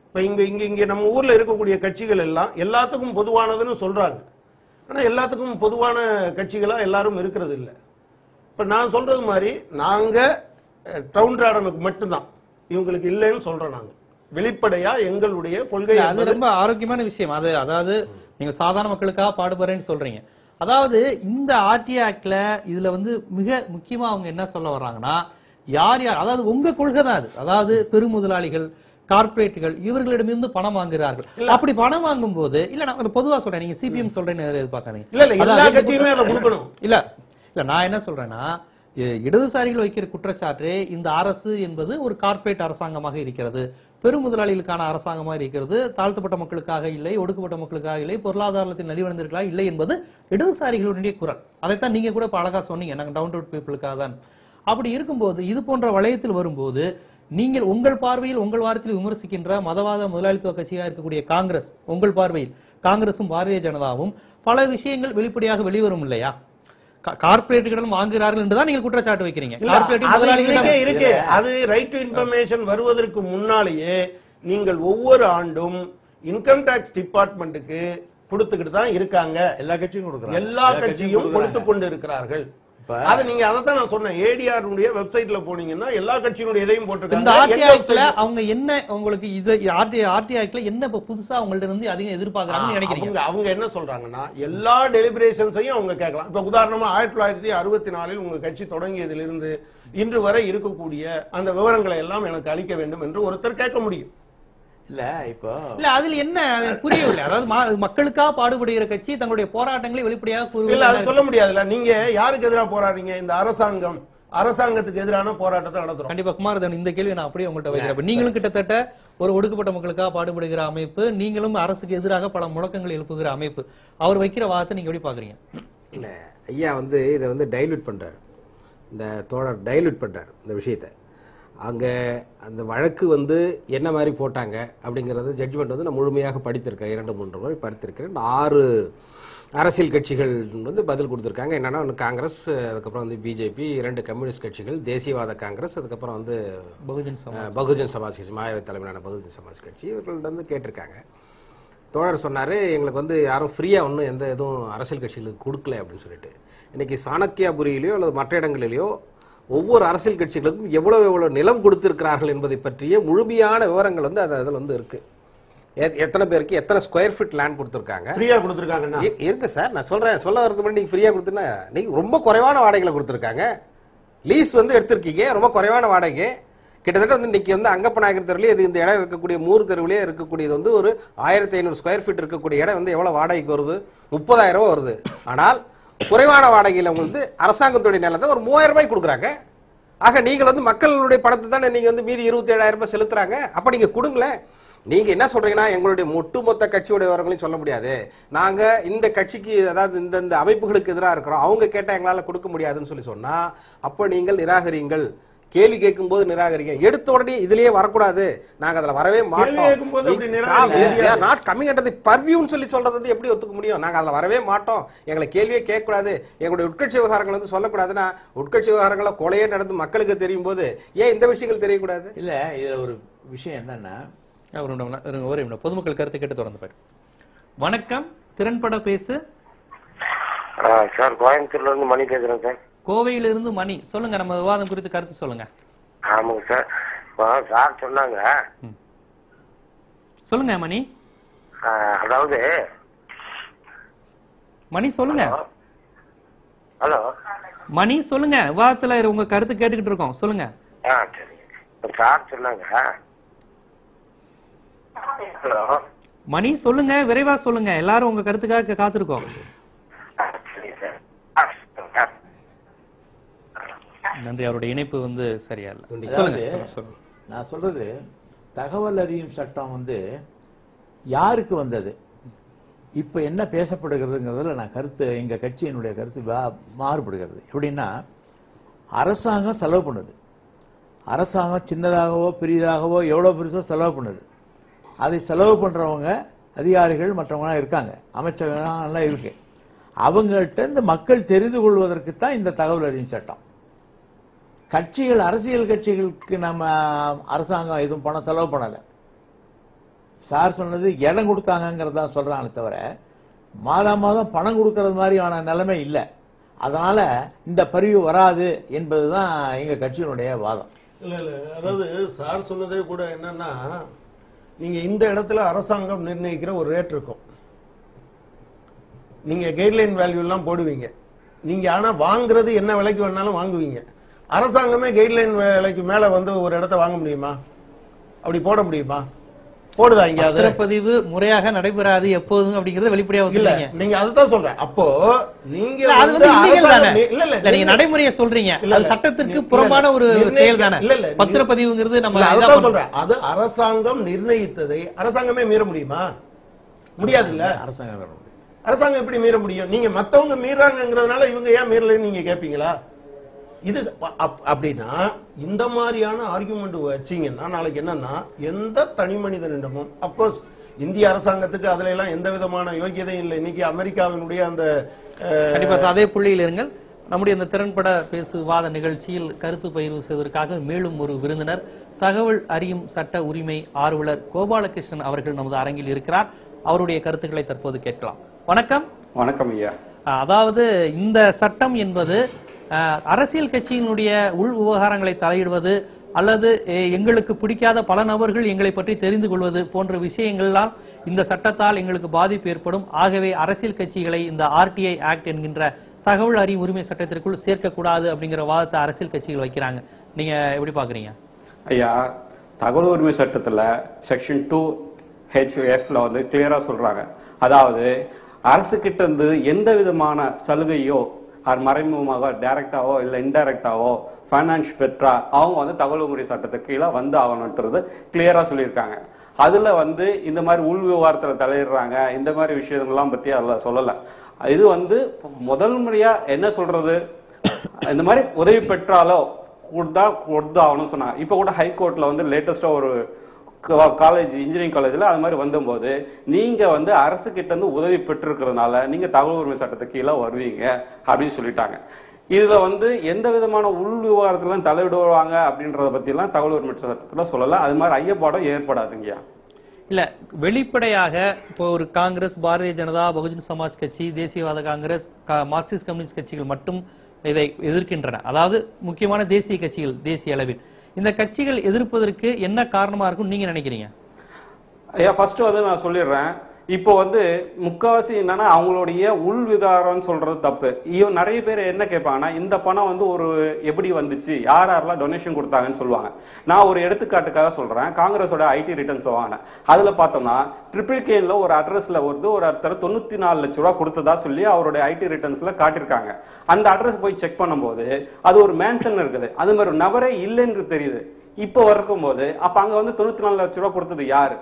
இப்ப இங்க இங்க இங்க நம்ம ஊர்ல இருக்கக்கூடிய கட்சிகள் எல்லாம் எல்லாத்துக்கும் பொதுவானதுன்னு சொல்றாங்க ஆனா எல்லாத்துக்கும் பொதுவான கட்சிகளா எல்லாரும் இருக்கிறது இல்ல இப்ப நான் சொல்றது மாதிரி நாங்க டவுன் ராடனுக்கு மட்டும்தான் இவங்களுக்கு இல்லைன்னு சொல்றோம் நாங்க வெளிப்படையா எங்களுடைய கொள்கை இல்ல, அது என்பது- ரொம்ப ஆரோக்கியமான விஷயம் அது அதாவது நீங்க சாதாரண மக்களுக்காக பாடுபடுறேன்னு சொல்றீங்க அதாவது இந்த ஆர்டிஐ ஆக்ட்ல இதுல வந்து மிக முக்கியமா அவங்க என்ன சொல்ல வர்றாங்கன்னா யார் யார் அதாவது உங்க கொள்கை தான் அது அதாவது பெருமுதலாளிகள் கார்ப்பரேட்டுகள் இவர்களிடமிருந்து பணம் வாங்குகிறார்கள் அப்படி பணம் வாங்கும் போது இல்ல நான் பொதுவா சொல்றேன் நீங்க சிபிஎம் சொல்றேன்னு எதிர்பார்க்காதீங்க இல்ல இல்ல எல்லா அதாவது கட்சியுமே அதை கொடுக்கணும் இல்ல இல்ல நான் என்ன சொல்றேன்னா இ- இடதுசாரிகள் வைக்கிற குற்றச்சாட்டு இந்த அரசு என்பது ஒரு கார்ப்பரேட் அரசாங்கமாக இருக்கிறது பெருமுதலாளிகளுக்கான அரசாங்கமாக இருக்கிறது தாழ்த்தப்பட்ட மக்களுக்காக இல்லை ஒடுக்கப்பட்ட மக்களுக்காக இல்லை பொருளாதாரத்தில் நலிவடைந்திருக்கலாம் இல்லை என்பது இடதுசாரிகளுடைய குரல் அதைத்தான் நீங்க கூட இப்ப அழகா சொன்னீங்க நாங்க டவுன் டு பீப்புளுக்காக தான் அப்படி இருக்கும்போது இது போன்ற வளையத்தில் வரும்போது நீங்கள் உங்கள் பார்வையில் உங்கள் வாரத்தில் விமர்சிக்கின்ற மதவாத முதலாளித்துவ கட்சியாக இருக்கக்கூடிய காங்கிரஸ் உங்கள் பார்வையில் காங்கிரசும் பாரதிய ஜனதாவும் பல விஷயங்கள் வெளிப்படையாக வெளிவரும் இல்லையா கா- கார்ப்பரேட்டுகளிடம் வாங்குகிறார்கள் என்றுதான் நீங்கள் குற்றச்சாட்டு வைக்கிறீங்க இல்ல, கார்ப்பரேட் அது முதலாளிகளிடம் இருக்கே, இருக்கே. அது ரைட் டு இன்ஃபர்மேஷன் வருவதற்கு முன்னாலேயே நீங்கள் ஒவ்வொரு ஆண்டும் இன்கம் டாக்ஸ் டிபார்ட்மெண்ட்டுக்கு கொடுத்துக்கிட்டு தான் இருக்காங்க எல்லா கட்சியும் கொடுக்குறாங்க எல்லா கட்சியும் கொடுத்து கொடுக்குறாங்க. கொண்டு இருக்கிறார்கள் இப்ப- அது நீங்க அதைத்தான் நான் சொன்னேன் ஏடிஆர் உடைய வெப்சைட்ல போனீங்கன்னா எல்லா கட்சியினுடைய இதையும் இந்த போட்டிருக்காங்க ஆர்டி எங்க ஆக்ட்ல website- அவங்க என்ன உங்களுக்கு இது ஆர்டி ஆர்டி ஆக்ட்ல என்ன இப்ப புதுசா உங்கள்ட்ட இருந்து அதிகம் எதிர்பார்க்கறாங்கன்னு நினைக்கிறீங்க அவங்க அவங்க என்ன சொல்றாங்கன்னா எல்லா டெலிபரேஷன்ஸையும் அவங்க கேட்கலாம் இப்ப உதாரணமா ஆயிரத்தி தொள்ளாயிரத்தி அறுபத்தி நாலில் உங்க கட்சி தொடங்கியதிலிருந்து இன்று வரை இருக்கக்கூடிய அந்த விவரங்களை எல்லாம் எனக்கு அளிக்க வேண்டும் என்று ஒருத்தர் கேட்க முடியும் இல்ல இப்போ இல்ல அதுல என்ன அது எனக்கு புரியவில்லை அதாவது மா- மக்களுக்காக பாடுபடுகிற கட்சி தங்களுடைய போராட்டங்களை வெளிப்படையாக இல்ல கூறுவது அது சொல்ல முடியாதுல்ல நீங்க யாருக்கு எதிராக போராடுறீங்க இந்த அரசாங்கம் அரசாங்கத்துக்கு எதிரான போராட்டத்தை நடத்துறோம் கண்டிப்பா குமாரதேவன் இந்த கேள்வி நான் அப்படியே உங்கள்ட்ட வைக்கிறேன் அப்ப நீங்களும் கிட்டத்தட்ட ஒரு ஒடுக்கப்பட்ட மக்களுக்காக பாடுபடுகிற அமைப்பு நீங்களும் அரசுக்கு எதிராக பல முழக்கங்கள் எழுப்புகிற அமைப்பு அவர் வைக்கிற வாதத்தை நீங்க எப்படி பாக்குறீங்க இல்ல ஐயா வந்து இதை வந்து டைல்யூட் பண்றாரு இந்த தோழர் டைல்யூட் பண்றாரு இந்த விஷயத்தை அங்க அந்த வழக்கு வந்து என்ன மாதிரி போட்டாங்க அப்படிங்கறது ஜட்ஜ்மெண்ட் வந்து நான் முழுமையாக படித்திருக்கிறேன் இரண்டு மூன்று முறை படித்திருக்கிறேன் இந்த ஆறு அரசியல் கட்சிகள் வந்து பதில் கொடுத்துருக்காங்க என்னன்னா ஒன்று காங்கிரஸ் அதுக்கப்புறம் வந்து பிஜேபி இரண்டு கம்யூனிஸ்ட் கட்சிகள் தேசியவாத காங்கிரஸ் அதுக்கப்புறம் வந்து பகுஜன் சமாஜ் அஹ், பகுஜன் சமாஜ் கட்சி மாயாவதி தலைமையிலான பகுஜன் சமாஜ் கட்சி இவர்கள்ட்ட வந்து கேட்டிருக்காங்க தோழர் சொன்னாரு எங்களுக்கு வந்து யாரும் ஃப்ரீயா ஒன்றும் எந்த எதுவும் அரசியல் கட்சிகளுக்கு கொடுக்கல அப்படின்னு சொல்லிட்டு இன்னைக்கு சாணக்கியாபுரியிலையோ அல்லது மற்ற இடங்களிலேயோ ஒவ்வொரு அரசியல் கட்சிகளுக்கும் எவ்வளவு எவ்வளவு நிலம் கொடுத்திருக்கிறார்கள் என்பதை பற்றிய முழுமையான விவரங்கள் வந்து அது அதில் வந்து இருக்கு எத்- எத்தனை பேருக்கு எத்தனை ஸ்கொயர் ஃபீட் லேண்ட் கொடுத்துருக்காங்க ஃப்ரீயா கொடுத்துருக்காங்கன்னா இ- இருக்கு சார் நான் சொல்றேன் சொல்ல வரது முன்னாடி நீங்க ஃப்ரீயா கொடுத்தீங்கன்னா நீங்க ரொம்ப குறைவான வாடகைகளை கொடுத்துருக்காங்க லீஸ் வந்து எடுத்திருக்கீங்க ரொம்ப குறைவான வாடகை கிட்டத்தட்ட வந்து இன்னைக்கு வந்து அங்கப்ப நாயக்கர் தெருவிலே இது இந்த இடம் இருக்கக்கூடிய மூர் தெருவிலே இருக்கக்கூடியது வந்து ஒரு ஆயிரத்தி ஐநூறு ஸ்கொயர் ஃபீட் இருக்கக்கூடிய இடம் வந்து எவ்வளவு வாடகைக்கு வருது முப்பதாயிரம் ரூபாய் வருது ஆனால் குறைவான வாடகையில் வந்து அரசாங்கத்துடைய நிலத்தை ஒரு மூவாயிரம் ரூபாய் கொடுக்குறாங்க ஆக நீங்கள் வந்து மக்களுடைய பணத்தை தானே நீங்க வந்து மீதி இருபத்தி ஏழாயிரம் ரூபாய் செலுத்துறாங்க அப்ப நீங்க கொடுங்களேன் நீங்க என்ன சொல்றீங்கன்னா எங்களுடைய ஒட்டுமொத்த கட்சியுடைய விவரங்களையும் சொல்ல முடியாது நாங்க இந்த கட்சிக்கு அதாவது இந்த இந்த அமைப்புகளுக்கு எதிராக இருக்கிறோம் அவங்க கேட்டா எங்களால கொடுக்க முடியாதுன்னு சொல்லி சொன்னா அப்ப நீங்கள் நிராகரியுங்கள் கேள்வி கேட்கும்போது நிராகரிங்க எடுத்த உடனே இதுலயே வரக்கூடாது நாங்க அதுல வரவே கேட்கும்போது அப்படி நிராகரிக்க மாட்டோம் நாட் கம்மிங் அட் பர்வியூன்னு சொல்லி சொல்றது வந்து எப்படி ஒத்துக்க முடியும் நாங்க அதுல வரவே மாட்டோம் எங்களை கேள்வியே கேட்கக்கூடாது எங்களுடைய உட்கட்சி விவகாரங்கள் வந்து சொல்லக்கூடாதுன்னா உட்கட்சி விவகாரங்கள கொலையே நடந்து மக்களுக்கு தெரியும் போது ஏன் இந்த விஷயங்கள் தெரியக்கூடாது இல்ல இதுல ஒரு விஷயம் என்னன்னா ஒரு நிமிடம், இருங்க, ஒரே நிமிடம். பொதுமக்கள் கருத்து கேட்டு தொடர்ந்து போயிடும் வணக்கம் திறன்பட பேசு ஆ, சார் கோயம்புத்தூர்ல இருந்து மணி பேசுறேன் சார் கோவையிலிருந்து மணி சொல்லுங்க நம்ம விவாதம் குறித்து கருத்து சொல்லுங்க ஆமாங்க சார் இப்போ சார் சொன்னாங்க சொல்லுங்க மணி ஆ, அதாவது மணி சொல்லுங்க ஹலோ மணி சொல்லுங்க விவாதத்துல உங்க கருத்து கேட்டுக்கிட்டு இருக்கோம் சொல்லுங்க ஆ சரிங்க இப்போ சார் சொன்னாங்க ஹலோ மணி சொல்லுங்க விரைவா சொல்லுங்க எல்லாரும் உங்க கருத்துக்காக காத்திருக்கோம் ஆ, சரிங்க சார் ஆ, சார் நன்றி அவருடைய இணைப்பு வந்து சரியா இல்ல அதாவது சொல்லுங்க சொல்லுங்க, சொல்லுங்க நான் சொல்றது தகவல் அறியும் சட்டம் வந்து யாருக்கு வந்தது இப்ப என்ன பேசப்படுகிறதுங்கிறதுல நான் கருத்து எங்க கட்சியினுடைய கருத்து வா- மாறுபடுகிறது எப்படின்னா அரசாங்கம் செலவு பண்ணுது அரசாங்கம் சின்னதாகவோ பெரியதாகவோ எவ்வளவு பெருசோ செலவு பண்ணுது அதை செலவு பண்றவங்க அதிகாரிகள் மற்றவங்களாம் இருக்காங்க அமைச்சகம் எல்லாம் இருக்கு அவங்கள்ட்ட இந்த மக்கள் தெரிந்து கொள்வதற்கு தான் இந்த தகவல் அறியும் சட்டம் கட்சிகள் அரசியல் கட்சிகளுக்கு நம்ம அரசாங்கம் எதுவும் பணம் செலவு பண்ணல சார் சொன்னது இடம் கொடுத்தாங்கிறதா சொல்றாங்களே தவிர மாதம் மாதம் பணம் கொடுக்கறது மாதிரியான நிலைமை இல்லை அதனால இந்த பரிவு வராது என்பதுதான் எங்க கட்சியினுடைய வாதம் இல்ல இல்ல அதாவது சார் சொன்னதே கூட என்னன்னா நீங்க இந்த இடத்துல அரசாங்கம் நிர்ணயிக்கிற ஒரு ரேட் இருக்கும் நீங்க கைட்லைன் வேல்யூ எல்லாம் போடுவீங்க நீங்க ஆனா வாங்குறது என்ன விலைக்கு வேணாலும் வாங்குவீங்க அரசாங்கமே கைட்லைன் விலைக்கு மேல வந்து ஒரு இடத்த வாங்க முடியுமா அப்படி போட முடியுமா போடுதா இங்க அது பத்திரப்பதிவு முறையாக நடைபெறாது எப்போதும் அப்படிங்கறது வெளிப்படையா இல்ல ஒத்துக்கிறீங்க நீங்க அதுதான் சொல்றேன் அப்போ நீங்க இல்ல, அது வந்து வந்து illegal தானே அரசாங்கம் நி- இல்ல இல்ல இல்ல, நீங்க நீங்க- நடைமுறையை சொல்றீங்க இல்ல, அது இல்ல. சட்டத்திற்கு இல்ல, புறம்பான ஒரு நிர்ணயிக்க- செயல் தானே இல்ல, இல்ல. பத்திரப்பதிவுங்கிறது நம்ம இல்ல, இதா அதுதான் பண்றோம். சொல்றேன் அது அரசாங்கம் நிர்ணயித்ததை அரசாங்கமே மீற முடியுமா முடியாது இல்ல அரசாங்கம் வர முடியும். அரசாங்கம் எப்படி மீற முடியும் நீங்க மத்தவங்க மீறாங்கங்கிறதுனால இவங்க ஏன் மீறலைன்னு நீங்க கேப்பீங்களா இது அப்- அப்படின்னா இந்த மாதிரியான ஆர்குமெண்ட் வச்சீங்கன்னா நாளைக்கு என்னன்னா எந்த தனி மனிதனிடமும் அப்கோர்ஸ் இந்திய அரசாங்கத்துக்கு அதுல எல்லாம் எந்த விதமான யோகியதையும் இல்லை இன்னைக்கு அமெரிக்காவினுடைய அந்த அஹ், கண்டிப்பா சார், அதே புள்ளியில் இருங்கள் நம்முடைய இந்த திறன்பட பேசுவாத நிகழ்ச்சியில் கருத்து பகிர்வு செய்வதற்காக மேலும் ஒரு விருந்தினர் தகவல் அறியும் சட்ட உரிமை ஆர்வலர் கோபாலகிருஷ்ணன் அவர்கள் நமது அரங்கில் இருக்கிறார் அவருடைய கருத்துக்களை தற்போது கேட்கலாம் வணக்கம் வணக்கம் ஐயா அதாவது இந்த சட்டம் என்பது அஹ், அரசியல் கட்சியினுடைய உள் விவகாரங்களை தலையிடுவது அல்லது எ- எங்களுக்கு பிடிக்காத பல நபர்கள் எங்களை பற்றி தெரிந்து கொள்வது போன்ற விஷயங்களால் இந்த சட்டத்தால் எங்களுக்கு பாதிப்பு ஏற்படும் ஆகவே அரசியல் கட்சிகளை இந்த ஆர்டிஐ ஆக்ட் என்கின்ற தகவல் அறிவு உரிமை சட்டத்திற்குள் சேர்க்கக்கூடாது அப்படிங்கிற வாதத்தை அரசியல் கட்சிகள் வைக்கிறாங்க நீங்க எப்படி பாக்குறீங்க ஐயா தகவல் உரிமை சட்டத்துல செக்ஷன் டூ ஹெச்எஃப்ல வந்து கிளியரா சொல்றாங்க அதாவது அரசு கிட்ட இருந்து எந்த விதமான சலுகையோ அது மறைமுகமாக டைரக்டாவோ இல்ல இன்டைரக்டாவோ ஃபைனான்ஸ் பெற்றா அவங்க வந்து தகவல் உரிமை சட்டத்துக்கு கீழே வந்து ஆகணுன்றது கிளியரா சொல்லியிருக்காங்க அதுல வந்து இந்த மாதிரி உள் விவகாரத்துல தலையிடுறாங்க இந்த மாதிரி விஷயங்கள்லாம் பத்தி அதுல சொல்லல இது வந்து முதல் முறையா என்ன சொல்றது இந்த மாதிரி உதவி பெற்றாலோ கொடுத்தா கொடுத்து ஆகணும்னு சொன்னாங்க இப்போ கூட ஹைகோர்ட்ல வந்து லேட்டஸ்டா ஒரு காலேஜ் இன்ஜினியரிங் காலேஜ்ல அது மாதிரி வந்தபோது நீங்க வந்து அரசு கிட்ட இருந்து உதவி பெற்றிருக்கிறதுனால நீங்க தகவல் உரிமை சட்டத்துக்கு கீழே வருவீங்க அப்படின்னு சொல்லிட்டாங்க இதுல வந்து எந்த விதமான உள் விவகாரத்துல தலையிடுவாங்க அப்படின்றத பத்தி எல்லாம் தகவல் உரிமை சட்டத்துல சொல்லல அது மாதிரி ஐயப்பாடம் ஏற்படாதுங்கய்யா இல்ல வெளிப்படையாக இப்போ ஒரு காங்கிரஸ் பாரதிய ஜனதா பகுஜன் சமாஜ் கட்சி தேசியவாத காங்கிரஸ் கா- மார்க்சிஸ்ட் கம்யூனிஸ்ட் கட்சிகள் மட்டும் இதை எதிர்க்கின்றன அதாவது முக்கியமான தேசிய கட்சிகள் தேசிய அளவில் இந்த கட்சிகள் எதிர்ப்பதற்கு என்ன காரணமா இருக்கும் நீங்க நினைக்கிறீங்க ஐயா ஃபர்ஸ்ட் வந்து நான் சொல்லிடுறேன் இப்போ வந்து முக்காவாசி என்னன்னா அவங்களுடைய உள் விகாரம்னு சொல்றது தப்பு இவன் நிறைய பேர் என்ன கேட்பாங்கன்னா இந்த பணம் வந்து ஒரு எப்படி வந்துச்சு யார் யாரெல்லாம் டொனேஷன் கொடுத்தாங்கன்னு சொல்லுவாங்க நான் ஒரு எடுத்துக்காட்டுக்காக சொல்றேன் காங்கிரஸோட ஐடி ரிட்டர்ன்ஸ் வாங்கினேன் அதுல பார்த்தோம்னா ட்ரிபிள் கேன்ல ஒரு அட்ரஸ்ல வந்து ஒரு ஒருத்தர் தொண்ணூத்தி நாலு லட்ச ரூபா கொடுத்ததா சொல்லி அவருடைய ஐடி ரிட்டர்ன்ஸ்ல காட்டியிருக்காங்க அந்த அட்ரஸ் போய் செக் பண்ணும்போது அது ஒரு மேன்ஷன் இருக்குது அது மாதிரி ஒரு நபரே இல்லைன்னு தெரியுது இப்போ இருக்கும்போது அப்ப அங்க வந்து தொண்ணூத்தி நாலு லட்ச ரூபா கொடுத்தது யாரு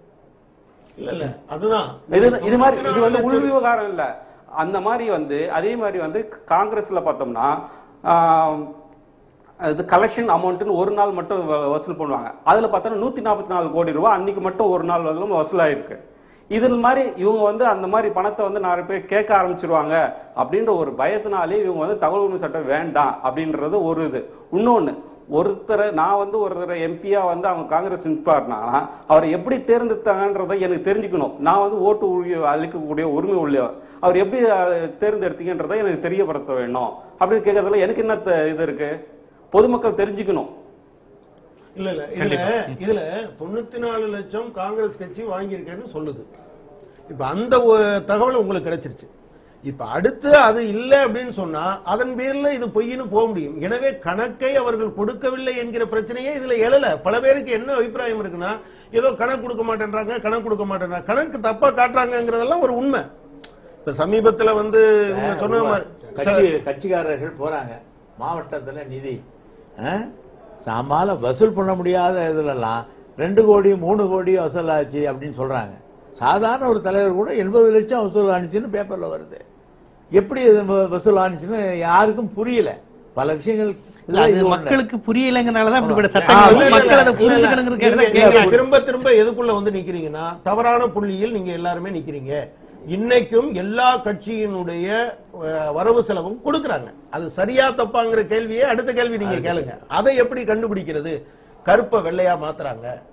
இல்ல இல்ல அதுதான் இது இது மாதிரி இது வந்து உள் விவகாரம் இல்ல அந்த மாதிரி வந்து அதே மாதிரி வந்து காங்கிரஸ்ல பார்த்தோம்னா ஆம், அது கலெக்ஷன் அமௌண்ட்னு ஒரு நாள் மட்டும் வ- வசூல் பண்ணுவாங்க அதுல பார்த்தோம்னா நூத்தி நாற்பத்தி நாலு கோடி ரூபாய் அன்னைக்கு மட்டும் ஒரு நாள் வந்து வசூலாயிருக்கு இது மாதிரி இவங்க வந்து அந்த மாதிரி பணத்தை வந்து நிறைய பேர் கேட்க ஆரம்பிச்சிருவாங்க அப்படின்ற ஒரு பயத்தினாலே இவங்க வந்து தகவல் உரிமை சட்டம் வேண்டாம் அப்படின்றது ஒரு இது இன்னொன்னு ஒருத்தரை நான் வந்து ஒருத்தரை எம்பியா வந்து அவங்க காங்கிரஸ் நிற்பார்னா அவரை எப்படி தேர்ந்தெடுத்தாங்கன்றதை எனக்கு தெரிஞ்சுக்கணும் நான் வந்து ஓட்டு உரிய அளிக்கக்கூடிய உரிமை உள்ளவர் அவர் எப்படி அஹ், தேர்ந்தெடுத்தீங்கன்றதை எனக்கு தெரியப்படுத்த வேணும் அப்படின்னு கேட்கறதுல எனக்கு என்ன த- இது இருக்கு பொதுமக்கள் தெரிஞ்சுக்கணும் இல்ல இல்ல இதுல இதுல தொண்ணூத்தி நாலு லட்சம் காங்கிரஸ் கட்சி வாங்கியிருக்கேன்னு சொல்லுது இப்ப அந்த ஒ- தகவல் உங்களுக்கு கிடைச்சிருச்சு இப்ப அடுத்து அது இல்ல அப்படின்னு சொன்னா அதன் பேர்ல இது பொய்ன்னு போக முடியும் எனவே கணக்கை அவர்கள் கொடுக்கவில்லை என்கிற பிரச்சனையே இதுல எழல பல பேருக்கு என்ன அபிப்பிராயம் இருக்குன்னா ஏதோ கணக்கு கொடுக்க மாட்டேன்றாங்க கணக்கு கொடுக்க மாட்டேன்றாங்க கணக்கு தப்பா காட்டுறாங்கங்கிறதெல்லாம் ஒரு உண்மை இப்ப சமீபத்துல வந்து இவங்க சொன்ன கட்சி மாதிரி கட்சிக்காரர்கள் போறாங்க மாவட்டத்துல நிதி ஆ? சாமால வசூல் பண்ண முடியாத இதுலலாம் ரெண்டு கோடி மூணு கோடி வசூலாச்சு அப்படின்னு சொல்றாங்க சாதாரண ஒரு தலைவர் கூட எண்பது லட்சம் வசூல் ஆனிச்சுன்னு பேப்பர்ல வருது எப்படி இது வ- வசூல் ஆனிச்சுன்னு யாருக்கும் புரியல பல விஷயங்கள் இதுல அது இது ஒண்ணு. மக்களுக்கு புரியலைங்கிறனாலதான் இப்படிப்பட்ட ஆ, சட்டங்கள் இல்ல, வந்து இல்ல, மக்கள் அதை இல்ல, புரிஞ்சுக்கணுங்கிறது நீங்க- கேட்கறாங்க. நீங்க திரும்ப திரும்ப எதுக்குள்ள வந்து நிக்கிறீங்கன்னா தவறான புள்ளியில் நீங்க எல்லாருமே நிக்கிறீங்க இன்னைக்கும் எல்லா கட்சியினுடைய அஹ், வரவு செலவும் கொடுக்கறாங்க அது சரியா தப்பாங்கிற கேள்வியே அடுத்த கேள்வி நீங்க கேளுங்க அதை எப்படி கண்டுபிடிக்கிறது கருப்பை வெள்ளையா மாத்துறாங்க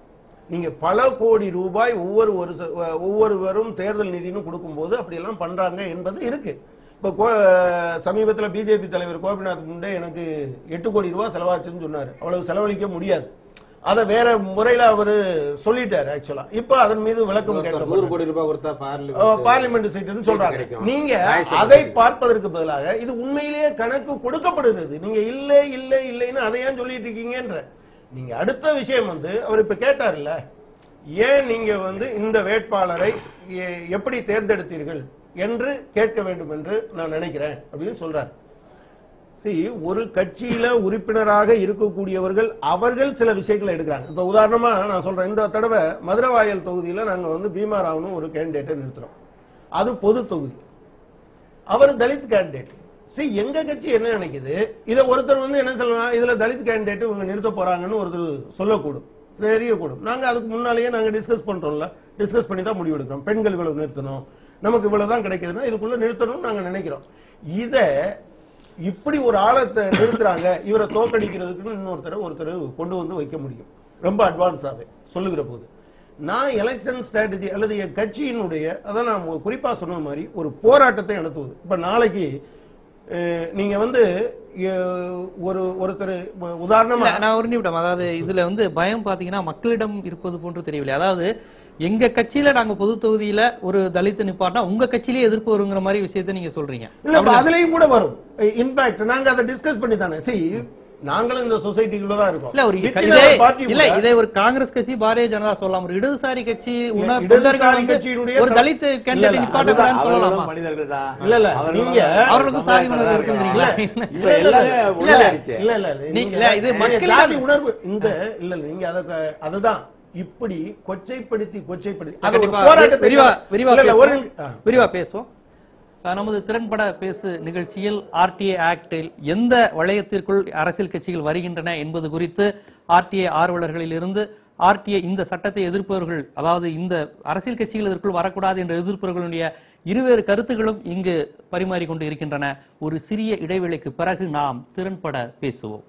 நீங்க பல கோடி ரூபாய் ஒவ்வொரு ஒரு ச- ஒவ்வொருவரும் தேர்தல் நிதினு கொடுக்கும்போது அப்படியெல்லாம் பண்றாங்க என்பது இருக்கு இப்போ கோ சமீபத்தில் பிஜேபி தலைவர் கோபிநாத் முண்டே எனக்கு எட்டு கோடி ரூபாய் செலவாச்சுன்னு சொன்னார் அவ்வளவு செலவழிக்க முடியாது அதை வேற முறையில அவரு சொல்லிட்டாரு ஆக்சுவலா இப்போ அதன் மீது விளக்கம் நூறு கேட்கப்படும் கோடி ரூபாய் கொடுத்தா அஹ் பார்லிமெண்ட் பார்லிமெண்ட் சீட்டுன்னு சொல்றாங்க கிடைக்கும். நீங்க ராஜ்யசபா அதை சீட்டு. பார்ப்பதற்கு பதிலாக இது உண்மையிலேயே கணக்கு கொடுக்கப்படுகிறது நீங்க இல்ல இல்ல இல்லைன்னு அதை ஏன் சொல்லிட்டு இருக்கீங்கன்ற நீங்க அடுத்த விஷயம் வந்து அவர் இப்ப கேட்டார்ல ஏன் நீங்க வந்து இந்த வேட்பாளரை எ- எப்படி தேர்ந்தெடுத்தீர்கள் என்று கேட்க வேண்டும் என்று நான் நினைக்கிறேன் அப்படின்னு சொல்றாரு see ஒரு கட்சியில உறுப்பினராக இருக்கக்கூடியவர்கள் அவர்கள் சில விஷயங்களை எடுக்கிறாங்க இப்ப உதாரணமா நான் சொல்றேன் இந்த தடவை மதுரவாயல் தொகுதியில நாங்க வந்து பீமாராவ்னு ஒரு கேண்டிடேட்டை நிறுத்துறோம் அது பொது தொகுதி அவர் தலித் கேண்டிடேட் see எங்க கட்சி என்ன நினைக்குது இதை ஒருத்தர் வந்து என்ன சொல்லலாம் இதுல தலித் கேண்டிடேட் இவங்க நிறுத்த போறாங்கன்னு ஒருத்தர் சொல்லக்கூடும் தெரியக்கூடும் நாங்க அதுக்கு முன்னாலேயே நாங்க டிஸ்கஸ் பண்றோம்ல டிஸ்கஸ் பண்ணி தான் முடிவு எடுக்கிறோம் பெண்கள் இவ்வளவு நிறுத்தணும் நமக்கு இவ்வளவுதான் கிடைக்குதுன்னா இதுக்குள்ள நிறுத்தணும்னு நாங்க நினைக்கிறோம் இத இப்படி ஒரு ஆளை த- நிறுத்துறாங்க இவரை தோக்கடிக்கிறதுக்கு இன்னொருத்தரை ஒருத்தர் கொண்டு வந்து வைக்க முடியும் ரொம்ப அட்வான்ஸாவே சொல்லுகிற போது நான் எலெக்ஷன் ஸ்ட்ராட்டஜி அல்லது என் கட்சியினுடைய அதான் நான் உங்க குறிப்பா சொன்ன மாதிரி ஒரு போராட்டத்தை நடத்துவது இப்ப நாளைக்கு அஹ், நீங்க வந்து அஹ், ஒரு ஒருத்தர் உதாரணமா இல்ல, நான் ஒரு நிமிடம் அதாவது இதுல வந்து பயம் பாத்தீங்கன்னா மக்களிடம் இருப்பது போன்று தெரியவில்லை அதாவது எங்க கட்சியில நாங்க பொது தொகுதியில ஒரு தலித் நிப்பாட்டா உங்க கட்சியிலேயே எதிர்ப்பு வருங்கிற மாதிரி விஷயத்தை நீங்க சொல்றீங்க இல்ல இப்ப அதுலயும் கூட வரும் இன்ஃபேக்ட் நாங்க அதை டிஸ்கஸ் பண்ணி தானே see நாங்களும் இந்த சொசைட்டிக்குள்ள தான் இருக்கோம் இல்ல ஒரு Within இதே our party இல்ல கூட இதே ஒரு காங்கிரஸ் கட்சி பாரதிய ஜனதா சொல்லலாம் ஒரு இடதுசாரி கட்சி உன்ன- இடதுசாரி தொண்டர்கள் வந்து கட்சியினுடைய ஒரு த- தலித் இல்ல, கேண்டிடேட் இல்ல, நிப்பாட்ட அதுதான் கூடாதுன்னு சொல்லலாமா அவர்களும் மனிதர்கள் தான் இல்ல, இல்ல, அவர்களும் நீங்க- அவர்களுக்கும் சாதி மனது சமுதாயத்துல இருக்குங்கிறீங்களா? தான் இல்ல, இப்ப எல்லாமே இல்ல, இல்ல, உள்ளாயிடுச்சு. இல்ல, இல்ல, இல்ல, நீ- நீங்க- இல்ல, இது நீங்க மக்களிடம் ஜாதி உணர்வு இந்த இல்ல இல்ல நீங்க அத அதுதான் இப்படி கொச்சைப்படுத்தி கொச்சைப்படுத்தி அது ஒரு கண்டிப்பா போராட்டத்தை விரிவா விரிவா இல்ல, இல்ல, ஒரு பேசுவோம். நிமி- ஆ. விரிவா பேசுவோம் அஹ் நமது திறன்பட பேசு நிகழ்ச்சியில் ஆர்டிஏ ஆக்டில் எந்த வளையத்திற்குள் அரசியல் கட்சிகள் வருகின்றன என்பது குறித்து ஆர்டிஏ ஆர்வலர்களில் இருந்து ஆர்டிஏ இந்த சட்டத்தை எதிர்ப்பவர்கள் அதாவது இந்த அரசியல் கட்சிகள் இதற்குள் வரக்கூடாது என்ற எதிர்ப்பவர்களுடைய இருவேறு கருத்துகளும் இங்கு பரிமாறிக்கொண்டு இருக்கின்றன ஒரு சிறிய இடைவேளைக்கு பிறகு நாம் திறன்பட பேசுவோம்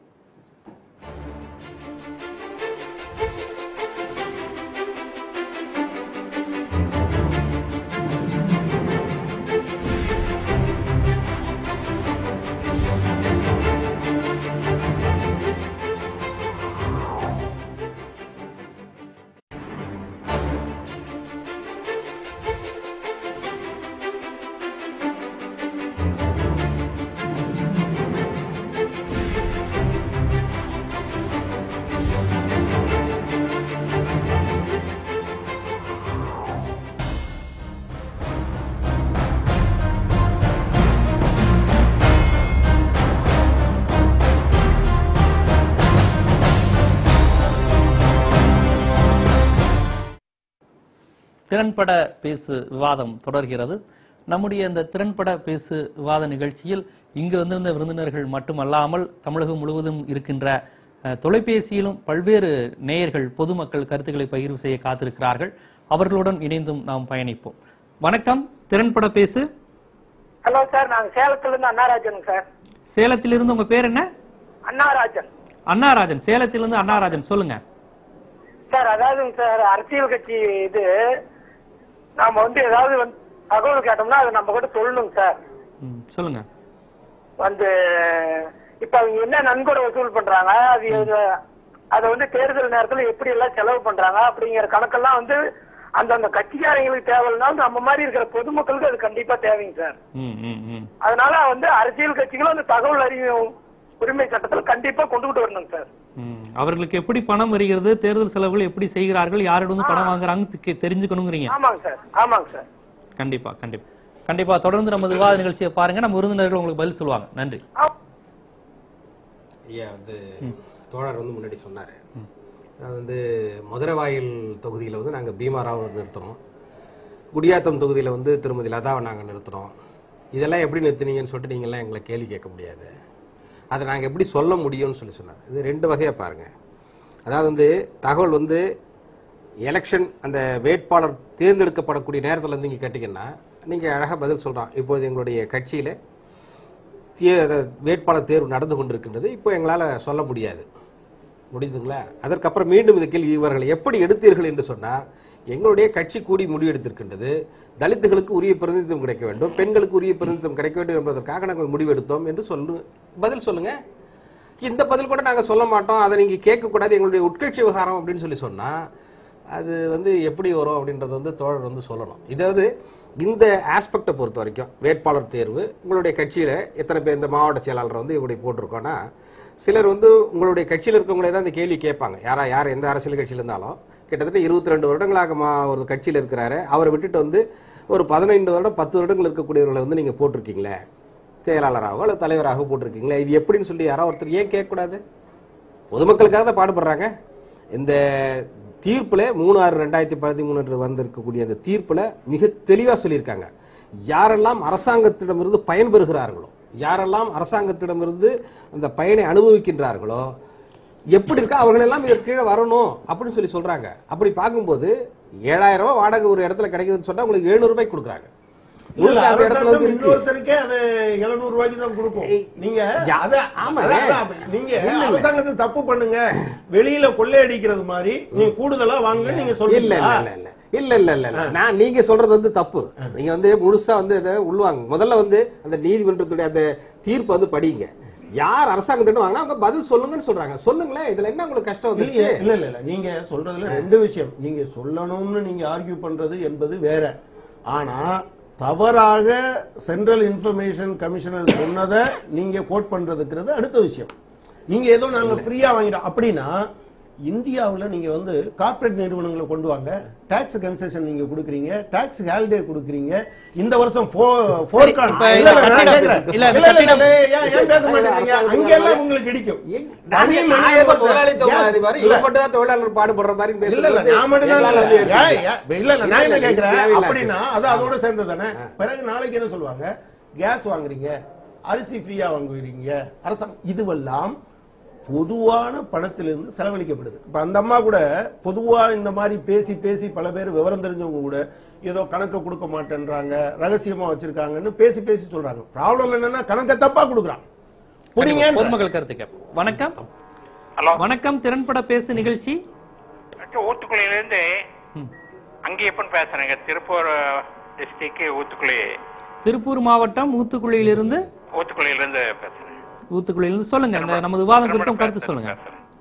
திறன்பட பேசு விவாதம் தொடர்கிறது நம்முடைய இந்த திறன்பட பேசு விவாத நிகழ்ச்சியில் இங்கு வந்திருந்த விருந்தினர்கள் மட்டுமல்லாமல் தமிழகம் முழுவதும் இருக்கின்ற அஹ், தொலைபேசியிலும் பல்வேறு நேயர்கள் பொதுமக்கள் கருத்துக்களை பகிர்வு செய்ய காத்திருக்கிறார்கள் அவர்களுடன் இணைந்தும் நாம் பயணிப்போம் வணக்கம் திறன்பட பேசு ஹலோ சார் நாங்க சேலத்துல இருந்து அண்ணாராஜன் சார் சேலத்திலிருந்து உங்க பேர் என்ன அண்ணாராஜன் அண்ணாராஜன் சேலத்திலிருந்து அண்ணாராஜன் சொல்லுங்க சார் அதாவதுங்க சார் அரசியல் கட்சி இது நாம வந்து ஏதாவது வந்து தகவல் கேட்டோம்னா அதை நம்ம கிட்ட சொல்லணுங்க சார் ம், சொல்லுங்க வந்து இப்ப அவங்க என்ன நன்கொடை வசூல் பண்றாங்க அது எது- அதை வந்து தேர்தல் நேரத்துல எப்படி எல்லாம் செலவு பண்றாங்க அப்படிங்கிற கணக்கெல்லாம் வந்து அந்தந்த கட்சிக்காரங்களுக்கு தேவைன்னாலும் நம்ம மாதிரி இருக்கிற பொதுமக்களுக்கு அது கண்டிப்பா தேவைங்க சார் ம் ம் ம் அதனால வந்து அரசியல் கட்சிகளும் அந்த தகவல் அறியும் உரிமை சட்டத்துல கண்டிப்பா கொண்டுகிட்டு வரணுங்க சார் ம். அவர்களுக்கு எப்படி பணம் வருகிறது தேர்தல் செலவுகள் எப்படி செய்கிறார்கள் யாரிடம் பணம் வாங்குறாங்க தெ- தெரிஞ்சுக்கணுங்கிறீங்க ஆமாங்க சார் ஆமாங்க சார் கண்டிப்பா கண்டிப்பா கண்டிப்பா தொடர்ந்து நமது விவாத நிகழ்ச்சியை பாருங்க நம்ம விருந்தினர்கள் உங்களுக்கு பதில் சொல்லுவாங்க நன்றி ஐயா வந்து தோழர் வந்து முன்னாடி சொன்னாரு அது வந்து மதுரவாயில் தொகுதியில் வந்து நாங்கள் பீமாராவை நிறுத்துறோம் குடியாத்தம் தொகுதியில் வந்து திருமதி லதாவை நாங்கள் நிறுத்துறோம் இதெல்லாம் எப்படி நிறுத்துனீங்கன்னு சொல்லிட்டு நீங்கள்லாம் எங்களை கேள்வி கேட்க முடியாது அதை நாங்கள் எப்படி சொல்ல முடியும்னு சொல்லி சொன்னார் இது ரெண்டு வகையாக பாருங்கள் அதாவது வந்து தகவல் வந்து எலெக்ஷன் அந்த வேட்பாளர் தேர்ந்தெடுக்கப்படக்கூடிய நேரத்தில் இருந்து நீங்கள் கேட்டிங்கன்னா நீங்கள் அழகாக பதில் சொல்கிறான் இப்போது எங்களுடைய கட்சியில் தே வேட்பாளர் தேர்வு நடந்து கொண்டிருக்கின்றது இப்போ எங்களால் சொல்ல முடியாது முடியுதுங்களா அதற்கப்புறம் மீண்டும் இந்த கேள்வி இவர்களை எப்படி எடுத்தீர்கள் என்று சொன்னார் எங்களுடைய கட்சி கூடி முடிவெடுத்திருக்கின்றது தலித்துகளுக்கு உரிய பிரதிநிதித்துவம் கிடைக்க வேண்டும் பெண்களுக்கு உரிய பிரதிநிதித்துவம் கிடைக்க வேண்டும் என்பதற்காக நாங்கள் முடிவெடுத்தோம் என்று சொல்லு பதில் சொல்லுங்க இந்த பதில் கூட நாங்கள் சொல்ல மாட்டோம் அதை நீங்க கேட்கக்கூடாது எங்களுடைய உட்கட்சி விவகாரம் அப்படின்னு சொல்லி சொன்னா அது வந்து எப்படி வரும் அப்படின்றது வந்து தோழர் வந்து சொல்லணும் இதாவது இந்த ஆஸ்பெக்டை பொறுத்த வரைக்கும் வேட்பாளர் தேர்வு உங்களுடைய கட்சியில எத்தனை பேர் இந்த மாவட்ட செயலாளர் வந்து இப்படி போட்டிருக்கோன்னா சிலர் வந்து உங்களுடைய கட்சியில் இருக்கவங்களே தான் இந்த கேள்வி கேட்பாங்க யாரா யார் எந்த அரசியல் கட்சியில் இருந்தாலும் கிட்டத்தட்ட இருபத்தி ரெண்டு வருடங்களாக மா ஒரு கட்சியில் இருக்கிறாரு அவரை விட்டுட்டு வந்து ஒரு பதினைந்து வருடம் பத்து வருடங்கள் இருக்கக்கூடியவர்களை வந்து நீங்க போட்டிருக்கீங்களே செயலாளராகவோ அல்லது தலைவராகவோ போட்டிருக்கீங்களே இது எப்படின்னு சொல்லி யாரோ ஒருத்தர் ஏன் கேட்கக்கூடாது பொதுமக்களுக்காக தான் பாடுபடுறாங்க இந்த தீர்ப்புல மூணு ஆறு ரெண்டாயிரத்தி பதிமூணு வந்திருக்கக்கூடிய அந்த தீர்ப்புல மிக தெளிவா சொல்லியிருக்காங்க யாரெல்லாம் அரசாங்கத்திடமிருந்து பயன்பெறுகிறார்களோ யாரெல்லாம் அரசாங்கத்திடமிருந்து அந்த பயனை அனுபவிக்கின்றார்களோ எப்படி இருக்கா அவங்களெல்லாம் இதற்கு கீழே வரணும் அப்படின்னு சொல்லி சொல்றாங்க அப்படி பார்க்கும்போது ஏழாயிரம் ரூபாய் வாடகை ஒரு இடத்துல கிடைக்குதுன்னு சொன்னா உங்களுக்கு எழுநூறு ரூபாய் கொடுக்குறாங்க இல்ல, உங்களுக்கு அந்த இடத்துல அரசாங்கம் வந்து இருக்கு. இன்னொருத்தருக்கே அது 700 ரூபாய்க்கு தான் கொடுக்கும். நீங்க யா- அத- ஆமாங்க. அதான், அதான், நீங்க அரசாங்கத்தை தப்பு பண்ணுங்க வெளியில கொள்ளையடிக்கிறது மாதிரி நீங்க கூடுதலா வாங்க நீங்க இல்ல சொல்றீங்களா இல்ல இல்ல இல்ல இல்ல இல்ல இல்ல இல்ல நான் நீங்க சொல்றது வந்து தப்பு நீங்க வந்து முழுசா வந்து இதை உள்வாங்க முதல்ல வந்து அந்த நீதிமன்றத்துடைய அந்த தீர்ப்பு வந்து படிங்க யார் அரசாங்கத்திட்ட வாங்கினா அவங்க பதில் சொல்லுங்கன்னு சொல்றாங்க சொல்லுங்களேன் இதுல என்ன உங்களுக்கு கஷ்டம் வந்துச்சு இல்லையே, இல்ல இல்ல இல்ல நீங்க சொல்றதுல ரெண்டு விஷயம் நீங்க சொல்லணும்னு நீங்க ஆர்கியூ பண்றது என்பது வேற ஆனா தவறாக சென்ட்ரல் இன்ஃபர்மேஷன் கமிஷனர் சொன்னதை நீங்க கோட் பண்றதுங்கிறது அடுத்த விஷயம் நீங்க ஏதோ நாங்க ஃப்ரீயா வாங்கிட்டோம் அப்படின்னா இந்தியாவுல நீங்க வந்து கார்ப்பரேட் நிறுவனங்களை கொண்டு வாங்க டாக்ஸ் கன்செஷன் நீங்க கொடுக்குறீங்க டாக்ஸ் ஹாலிடே கொடுக்குறீங்க இந்த வருஷம் சரி, இப்ப இந்த கட்டிடம்- இல்ல, இந்த கட்டிடம்- ஏன் பேச மாட்டேங்கிறீங்க அங்க எல்லாம் உங்களுக்கு இடிக்கும் நான் தனி நான் மனித ஏதோ ஒருத்தர் முதலாளித்துவ Yes, மாதிரி மாதிரி இல்ல. இவர் மட்டும் தான் தொழிலாளர் பாடுபடுற மாதிரி இல்ல பேசுறது இல்ல வந்து நான் மட்டும் தான் எங்களால இல்ல. வந்து எடுக்க ஏன், ஏன், இல்ல இல்ல நான் என்ன இல்ல, இல்ல, கேக்குறேன் தேவையில்லாத அப்படின்னா அது அதோட சேர்ந்து தானே பிறகு நாளைக்கு என்ன சொல்லுவாங்க கேஸ் வாங்குறீங்க அரிசி ஃப்ரீயா வாங்குவீங்க அரசாங்கம் இதுவெல்லாம் பொதுவான பணத்திலிருந்து செலவழிக்கப்படுது இப்ப அந்த அம்மா கூட பொதுவா இந்த மாதிரி பேசி பேசி பல பேர் விவரம் தெரிஞ்சவங்க கூட ஏதோ கணக்கை கொடுக்க மாட்டேன்றாங்க ரகசியமா வச்சிருக்காங்கன்னு பேசி பேசி சொல்றாங்க ப்ராப்ளம் என்னன்னா கணக்கை தப்பா கொடுக்குறான் புரியுங்க பொதுமக்கள் கருத்து கேட்போம் வணக்கம் ஹலோ வணக்கம் திறன்பட பேசு நிகழ்ச்சி ஊத்துக்குளியிலிருந்து ம். அங்கேயப்பன் பேசுறேங்க திருப்பூர் டிஸ்ட்ரிக்ட் ஊத்துக்குளி திருப்பூர் மாவட்டம் ஊத்துக்குழியிலிருந்து ஊத்துக்குளியிலிருந்து பேசுறேன் ஊத்துக்குழியிலிருந்து சொல்லுங்க இந்த நமது விவாதம் குறித்தும் கருத்து சொல்லுங்க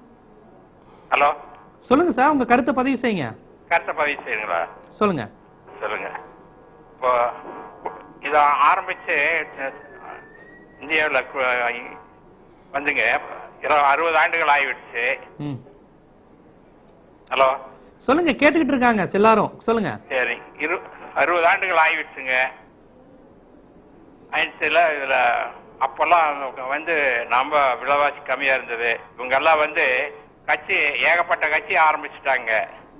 ஹலோ சொல்லுங்க சார் உங்க கருத்தை பதிவு செய்யுங்க கருத்தை பதிவு செய்யுங்களா சொல்லுங்க சொல்லுங்க இப்போ இதை ஆரம்பிச்சு இந்தியாவில் வந்துங்க இருபது அறுபது ஆண்டுகள் ஆகிவிடுச்சு ம் ஹலோ சொல்லுங்க கேட்டுக்கிட்டு இருக்காங்க எல்லாரும் சொல்லுங்க சரி இரு அறுபது ஆண்டுகள் ஆகிவிடுச்சுங்க ஆயிடுச்சுல இதுல அப்பெல்லாம் வந்து நம்ம விலைவாசி கம்மியா இருந்தது இவங்க எல்லாம் வந்து கட்சி ஏகப்பட்ட கட்சி ஆரம்பிச்சுட்டாங்க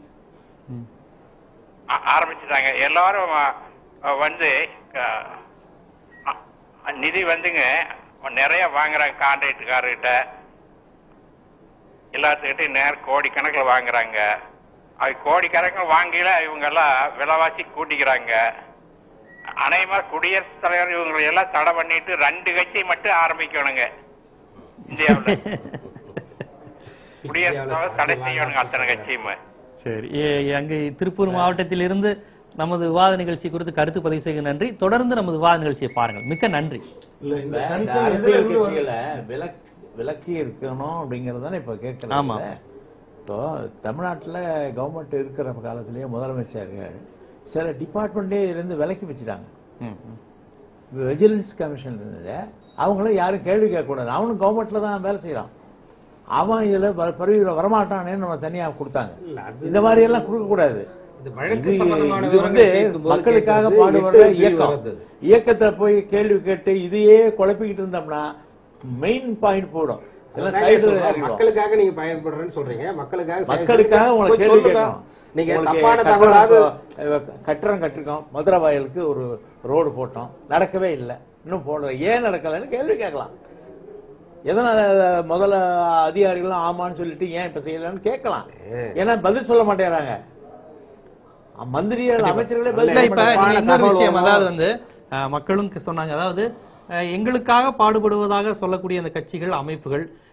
ஆ- ஆரம்பிச்சுட்டாங்க எல்லாரும் அஹ், வந்து அஹ், அ- நிதி வந்துங்க நிறைய வாங்குறாங்க கான்ட்ராக்டுக்காரர்கிட்ட எல்லாத்துக்கிட்டையும் நேர கோடிக்கணக்கில் வாங்குறாங்க அது கோடிக்கணக்கில் வாங்கில இவங்க எல்லாம் விலைவாசி கூட்டிக்கிறாங்க அநேகமா குடியரசுத் தலைவர் இவங்களை எல்லாம் தடை பண்ணிட்டு ரெண்டு கட்சி மட்டும் ஆரம்பிக்கணுங்க இந்தியாவில் குடியரசுத் தலைவர் தடை செய்யணுங்க அத்தனை கட்சியுமே சரி ஏ- அங்கு திருப்பூர் மாவட்டத்திலிருந்து நமது விவாத நிகழ்ச்சி குறித்து கருத்து பதிவு செய்ய நன்றி தொடர்ந்து நமது விவாத நிகழ்ச்சியை பாருங்கள் மிக்க நன்றி இல்ல இந்த இந்த concern எதுல அரசியல் இருந்து வருது? கட்சிகளை விலக் விலக்கி இருக்கணும் அப்படிங்கறது தானே இப்ப கேட்கறது ஆமா. இல்ல? இப்போ தமிழ்நாட்டுல கவர்மெண்ட் இருக்கிற காலத்திலேயே முதலமைச்சர்கள் சில டிபார்ட்மெண்ட்டே இருந்து விலக்கி வச்சுட்டாங்க ம். விஜிலன்ஸ் கமிஷன் இருந்தது அவங்கள யாரும் கேள்வி கேட்கக்கூடாது அவனும் கவர்மெண்ட்ல தான் வேலை செய்யறான் அவன் இதுல வ- பதவியில வரமாட்டானேன்னு நம்ம தனியா கொடுத்தாங்க இந்த மாதிரி எல்லாம் கொடுக்க கூடாது இந்த வழக்கு இது- சம்பந்தமான இது வந்து விவரங்களை கேட்கும்போது மக்களுக்காக கேட்கறது பாடுபடுற எட்டு இயக்கம் வந்தது. இயக்கத்தை போய் கேள்வி கேட்டு இதையே குழப்பிக்கிட்டு இருந்தோம்னா மெயின் பாயிண்ட் போடும் எல்லாம் அதான் சைடுல சொல்றேன். இறங்கிடும். மக்களுக்காக நீங்க பயன்படுறேன்னு சொல்றீங்க மக்களுக்காக செயல் மக்களுக்காக செய்யுங்க. உங்களை கொஞ்சம் கேள்வி சொல்லுங்க. கேட்கணும் நீங்க உங்களுக்கு தப்பான கட்டடம் தகவலாவது இப்போ, கட்டடம் கட்டிருக்கோம் மதுரை வாயிலுக்கு ஒரு ரோடு போட்டோம் நடக்கவே இல்லை இன்னும் போடல ஏன் நடக்கலைன்னு கேள்வி கேட்கலாம் எதனால முதல்ல அதிகாரிகளும் ஆமான்னு சொல்லிட்டு ஏன் இப்ப செய்யலன்னு கேட்கலாம் ஏன்னா பதில் சொல்ல மாட்டேறாங்க மந்திரிகள் அமைச்சர்களே பதில் இல்ல சொல்ல இப்ப மாட்டேங்கிறாங்க. நீங்க இன்னொரு விஷயம் அதாவது வந்து அஹ், மக்களும் சொன்னாங்க அதாவது அஹ், எங்களுக்காக பாடுபடுவதாக சொல்லக்கூடிய அந்த கட்சிகள் அமைப்புகள்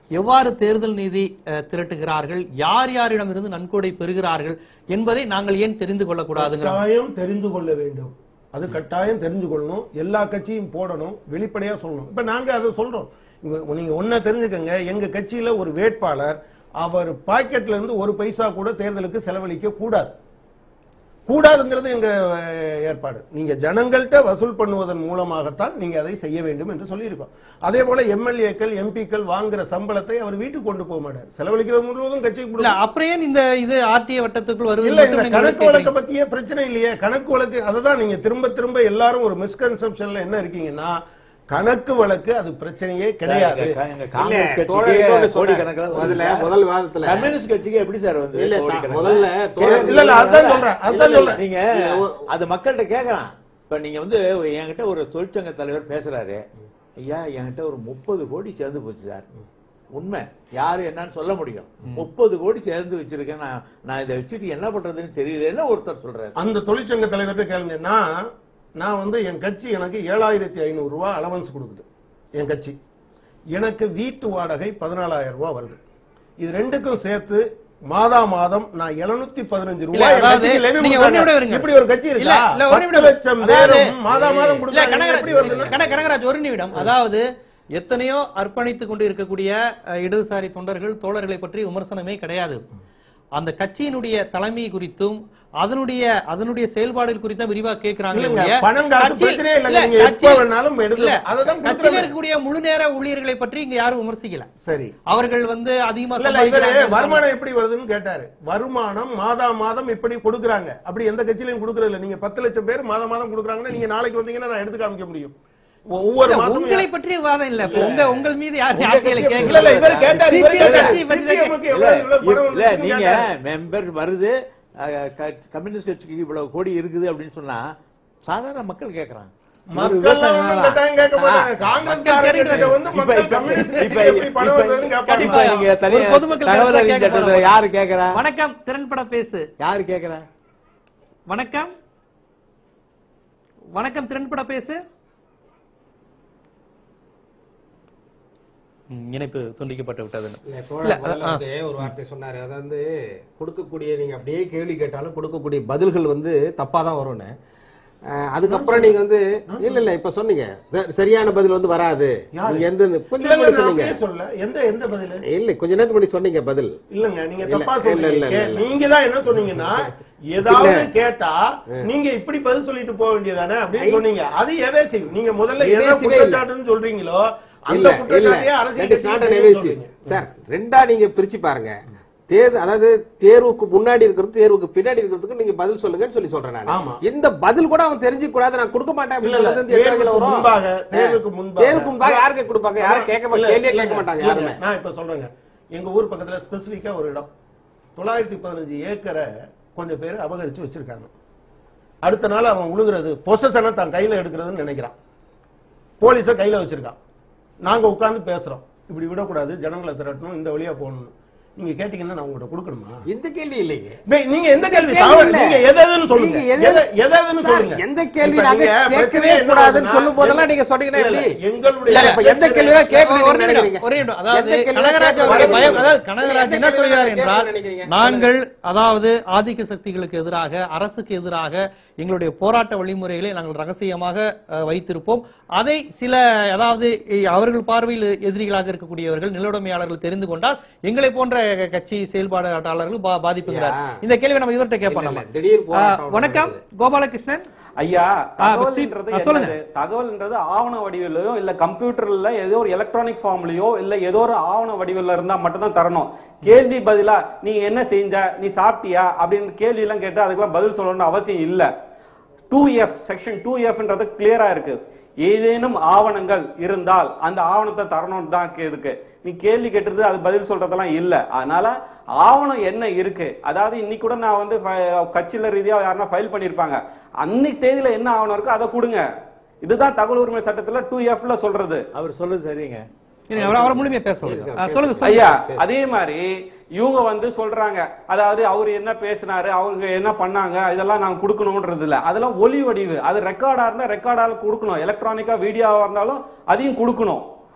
எவ்வாறு தேர்தல் நிதி அஹ், திரட்டுகிறார்கள் யார் யாரிடமிருந்து நன்கொடை பெறுகிறார்கள் என்பதை நாங்கள் ஏன் தெரிந்து கொள்ளக்கூடாதுங்கிற கட்டாயம் தெரிந்து கொள்ள வேண்டும் அது கட்டாயம் தெரிஞ்சு கொள்ளணும் எல்லா கட்சியும் போடணும் வெளிப்படையா சொல்லணும் இப்ப நாங்க அதை சொல்றோம் இங்க நீங்க ஒன்ன தெரிஞ்சுக்கங்க எங்க கட்சியில ஒரு வேட்பாளர் அவர் பாக்கெட்ல இருந்து ஒரு பைசா கூட தேர்தலுக்கு செலவழிக்க கூடாது கூடாதுங்கிறது எங்க அஹ், ஏற்பாடு நீங்க ஜனங்கள்கிட்ட வசூல் பண்ணுவதன் மூலமாகத்தான் நீங்க அதை செய்ய வேண்டும் என்று சொல்லியிருக்கோம் அதே போல எம்எல்ஏக்கள் எம்பிக்கள் வாங்குற சம்பளத்தை அவர் வீட்டுக்கு கொண்டு போக மாட்டார் செலவழிக்கிறது முழுவதும் கட்சிக்கு இல்ல கொடுக்கணும். அப்புறம் ஏன் இந்த இது ஆர்டிஏ வட்டத்துக்குள் வருவது இல்ல இந்த மட்டும் நீங்க கணக்கு கேட்கறீங்க? வழக்க பத்தியே பிரச்சனை இல்லையே கணக்கு வழக்கு அதுதான் நீங்க திரும்ப திரும்ப எல்லாரும் ஒரு மிஸ்கன்செப்ஷன்ல என்ன இருக்கீங்கன்னா கணக்கு வழக்கு அது பிரச்சனையே கிடையாது எங்க எங்க காங்கிரஸ் இல்ல, தோழர் இன்னொன்னு கட்சிக்கு கோடி சொன்னார். கணக்கில் முதல்ல முதல் வாதத்துல கம்யூனிஸ்ட் கட்சிக்கு எப்படி சார் வந்து இல்ல, கோடி தா- கணக்குல? முதல்ல தோழர் இல்ல இல்ல அதான் சொல்றேன் அதான் இல்ல, சொல்றேன் நீங்க அது மக்கள்கிட்ட கேக்குறான் இப்ப நீங்க வந்து என்கிட்ட ஒரு தொழிற்சங்க தலைவர் பேசுறாரு ஐயா என்கிட்ட ஒரு முப்பது கோடி சேர்ந்து போச்சு சார் உண்மை யாரு என்னன்னு சொல்ல முடியும் முப்பது கோடி சேர்ந்து வச்சிருக்கேன் நான் நான் இதை வச்சுட்டு என்ன பண்றதுன்னு தெரியலன்னு ஒருத்தர் சொல்றாரு அந்த தொழிற்சங்க தலைவர்கிட்ட கேளுங்க நான் நான் வந்து என் கட்சி எனக்கு ஏழாயிரத்தி ஐநூறு ரூபாய் அலவன்ஸ் கொடுக்குது என் கட்சி எனக்கு வீட்டு வாடகை பதினாலாயிரம் ரூபாய் வருது இது ரெண்டுக்கும் சேர்த்து மாதா மாதம் நான் 715 பதினஞ்சு இல்ல, ரூபாய் என் அதாவது கட்சிக்கு levy நீங்க கொடுக்குறாங்க. ஒண்ணே விட இருங்க. இப்படி ஒரு கட்சி இல்ல, இருக்கா இல்ல, ஒரு பத்து நிமிடம். லட்சம் அதாவது, பேரும் மாதா மாதம் இல்ல, கொடுக்குறாங்க கனகராஜ், எப்படி வருதுன்னா கன- கனகராஜ் ஒரு நிமிடம் அதாவது எத்தனையோ அர்ப்பணித்துக் கொண்டு இருக்கக்கூடிய அஹ், இடதுசாரி தொண்டர்கள் தோழர்களை பற்றி விமர்சனமே கிடையாது அந்த கட்சியினுடைய தலைமை குறித்தும் அதனுடைய அதனுடைய செயல்பாடுகள் குறித்தும் விரிவா கேட்கிறாங்க இல்லைங்க, ஒழிய, பணம் காசு கட்சி- பிரச்சனையே இல்லைங்க. இல்ல, நீங்க எப்ப கட்சி- வேணாலும் எடுக்கலாம். இல்ல, அதுதான் கட்சியில கொடுக்குறாங்க. இருக்கக்கூடிய முழு நேர ஊழியர்களை பற்றி இங்க யாரும் விமர்சிக்கல சரி அவர்கள் வந்து அதிகமா இல்ல, இல்ல, இவரு சம்பாதிக்கிறாங்க. வருமானம் எப்படி வருதுன்னு கேட்டாரு வருமானம் மாதா மாதம் இப்படி கொடுக்குறாங்க அப்படி எந்த கட்சியிலும் கொடுக்கறது இல்ல நீங்க பத்து லட்சம் பேர் மாதா மாதம் கொடுக்குறாங்கன்னா நீங்க நாளைக்கு வந்தீங்கன்னா நான் எடுத்து காமிக்க முடியும் ஒவ்வொரு இல்ல, மாசமும் உங்களை பற்றி வாதம் இல்ல இப்ப உங்க உங்கள் மீது யார் உங்க யார்கிட்ட கட்சியை கேட்கல இல்ல இல்ல இவர் கேட்டார் இவர் CPM கேட்டார் கட்சியை பத்தி தான் CPM க்கு இல்ல, எவ்வளவு இவ்வளவு பணம் இல்ல வந்துச்சுன்னு நீங்க கேட்டாரு. மெம்பர் வருது அஹ், க- கம்யூனிஸ்ட் கட்சிக்கு இவ்வளவு கோடி இருக்குது அப்படின்னு சொன்னா சாதாரண மக்கள் கேக்குறாங்க ஒரு மக்கள் விவசாயம் ஒண்ணும் தான். கட்டாயம் கேட்க மாட்டாங்க. ஆ. காங்கிரஸ்காரர்கிட்ட வந்து இப்ப- மக்கள் இப்ப- கம்யூனிஸ்ட் இப்ப- கட்சிக்கு எப்படி பணம் இப்ப- வருதுன்னு இப்ப கேட்பாங்க. நீங்க தனியா ஒரு பொதுமக்கள் தகவல் கருத்தை அறியும் கேட்க சட்டத்துல போறோம். யாரு கேக்குறா வணக்கம் திறன்பட பேசு யாரு கேக்குறா வணக்கம் வணக்கம் திறன்பட பேசு ம், இணைப்பு துண்டிக்கப்பட்டு விட்டது இல்ல, தோழர் முதல்ல வந்து ஒரு வார்த்தை சொன்னாரு அதாவது கொடுக்கக்கூடிய நீங்க அப்படியே கேள்வி கேட்டாலும் கொடுக்கக்கூடிய பதில்கள் வந்து தப்பா தான் வரும்னு அஹ், அதுக்கப்புறம் நீங்க வந்து இல்ல இல்ல இப்ப சொன்னீங்க ச- சரியான பதில் வந்து வராது நீங்க எந்த கொஞ்ச இல்ல, இல்ல, நேரத்துக்கு நான் சொன்னீங்க அப்படியே சொல்லல. எந்த எந்த பதிலு இல்ல கொஞ்ச நேரத்துக்கு முன்னாடி சொன்னீங்க பதில் இல்லங்க நீங்க இல்ல, தப்பா இல்ல, சொல்றீங்க இல்ல, இல்ல, இல்ல. நீங்க தான் என்ன சொன்னீங்கன்னா ஏதாவது கேட்டா நீங்க இப்படி பதில் சொல்லிட்டு போக வேண்டியதானே அப்படின்னு சொன்னீங்க அது எவேசிவ் நீங்க முதல்ல எதை Evasive இல்ல. குற்றச்சாட்டுன்னு சொல்றீங்களோ அந்த இல்ல இல்ல குற்றச்சாட்டையே அரசியல் that is not an கட்சிகள் evasive. சொல்றீங்க. சார் ரெண்டா நீங்க பிரிச்சு பாருங்க தேர்வு அதாவது தேர்வுக்கு முன்னாடி இருக்கிறது தேர்வுக்கு பின்னாடி இருக்கிறதுக்கு நீங்க பதில் சொல்லுங்கன்னு சொல்லி சொல்றேன் நான் ஆமா. இந்த பதில் கூட அவன் தெரிஞ்சுக்க கூடாது நான் கொடுக்க மாட்டேன் இல்ல, அப்படின்னு இல்ல, சொல்றது எந்த தேர்வுக்கு வகையில வரும்? முன்பாக, தேர்வுக்கு முன்பாக. தேர்வுக்கு முன்பாக யாருக்கு கொடுப்பாங்க யாரும் கேட்க இல்ல, மாட்டாங்க கேள்வியே இல்லங்க, கேட்க மாட்டாங்க இல்லங்க, யாருமே நான் இப்ப சொல்றேங்க எங்க ஊர் பக்கத்துல ஸ்பெசிபிக்கா ஒரு இடம் தொள்ளாயிரத்தி பதினஞ்சு ஏக்கரை கொஞ்சம் பேர் அபகரிச்சு வச்சிருக்காங்க அடுத்த நாள் அவன் உழுகுறது பொசசனை தான் கையில எடுக்கிறதுன்னு நினைக்கிறான் போலீஸ கையில வச்சிருக்கான் நாங்க உட்கார்ந்து பேசுறோம் இப்படி விடக்கூடாது ஜனங்களை திரட்டணும் இந்த வழியா போகணும் நீங்க கேட்டீங்கன்னா நான் உங்கள்கிட்ட கொடுக்கணுமா இந்த கேள்வி இல்லையே பே- நீங்க எந்த கேள்வி கேள்வி தவறு இல்ல. நீங்க எது எதுன்னு சொல்லுங்க நீங்க எது- எது எது எதுன்னு சார், சொல்லுங்க எந்த கேள்வி இப்ப நாங்க நீங்க கேட்கவே பிரச்சனை என்ன கூடாதுன்னு ஆகுதுன்னா, சொல்லும் போதெல்லாம் நீங்க எங்க- சொன்னீங்கன்னா இல்ல, இல்ல, எப்படி? எங்களுடைய இல்ல, இப்ப எந்த பிரச்சனை- கேள்வியா கேட்கணும் ஒரு நிமிடம், நினைக்கிறீங்க? ஒரு நிமிடம். அதாவது எந்த கேள்வியா கனகராஜ் கேட்கணும் அவருடைய பயம் நினைக்கிறீங்க? அதாவது கனகராஜ் என்ன எந்த சொல்கிறார் கேள்வியா என்றால் கேட்கணும்னு நினைக்கிறீங்க? நாங்கள் அதாவது ஆதிக்க சக்திகளுக்கு எதிராக அரசுக்கு எதிராக எங்களுடைய போராட்ட வழிமுறைகளை நாங்கள் ரகசியமாக அஹ், வைத்திருப்போம் அதை சில அதாவது இ- அவர்கள் பார்வையில் எதிரிகளாக இருக்கக்கூடியவர்கள் நிலவுடைமையாளர்கள் தெரிந்து கொண்டால் எங்களை போன்ற கட்சி செயல்பாட்டாளர்கள் பா- பாதிப்புகிறார் யா. இந்த கேள்வி நம்ம இவர்கிட்ட கேட்போம் இல்ல, நம்ம இல்ல, திடீர் போராட்டம் அஹ், வணக்கம் கோபாலகிருஷ்ணன் ஐயா ஆ, தகவல்ன்றது ஆ, சொல்லுங்க. என்னது? தகவல்ன்றது ஆவண வடிவிலையோ இல்ல கம்ப்யூட்டர்ல ஏதோ ஒரு எலக்ட்ரானிக் ஃபார்ம்லயோ இல்ல ஏதோ ஒரு ஆவண வடிவில இருந்தா மட்டும் தான் தரணும் கேள்வி பதிலா நீ என்ன செஞ்ச நீ சாப்பிட்டியா அப்படின்னு கேள்வி எல்லாம் கேட்டு அதுக்கெல்லாம் பதில் சொல்லணும்னு அவசியம் இல்ல டூ எஃப் செக்ஷன் டூ எஃப்ன்றது கிளியரா இருக்கு ஏதேனும் ஆவணங்கள் இருந்தால் அந்த ஆவணத்தை தரணும் தான் இருக்கு நீ கேள்வி கேட்டது அது பதில் சொல்றதெல்லாம் இல்ல அதனால ஆவணம் என்ன இருக்கு அதாவது இன்னைக்கு கூட நான் வந்து ஃப- கட்சியில ரீதியா யாருன்னா ஃபைல் பண்ணிருப்பாங்க அன்னைக்கு தேதியில என்ன ஆவணம் இருக்கோ அதை கொடுங்க இதுதான் தகவல் உரிமை சட்டத்துல டூ எஃப்ல சொல்றது அவர் சொல்றது சரிங்க இருங்க, அவரை- அவரை முழுமையா பேச விடுங்க. ஆ, சொல்லுங்க சொல்லுங்க ஐயா அதே மாதிரி இவங்க வந்து சொல்றாங்க அதாவது அவர் என்ன பேசினாரு அவங்க என்ன பண்ணாங்க இதெல்லாம் நாங்க கொடுக்கணும்ன்றது இல்ல அதெல்லாம் ஒலி வடிவு அது ரெக்கார்டா இருந்தா ரெக்கார்டால கொடுக்கணும் எலக்ட்ரானிக்கா வீடியோவா இருந்தாலும் அதையும் கொடுக்கணும்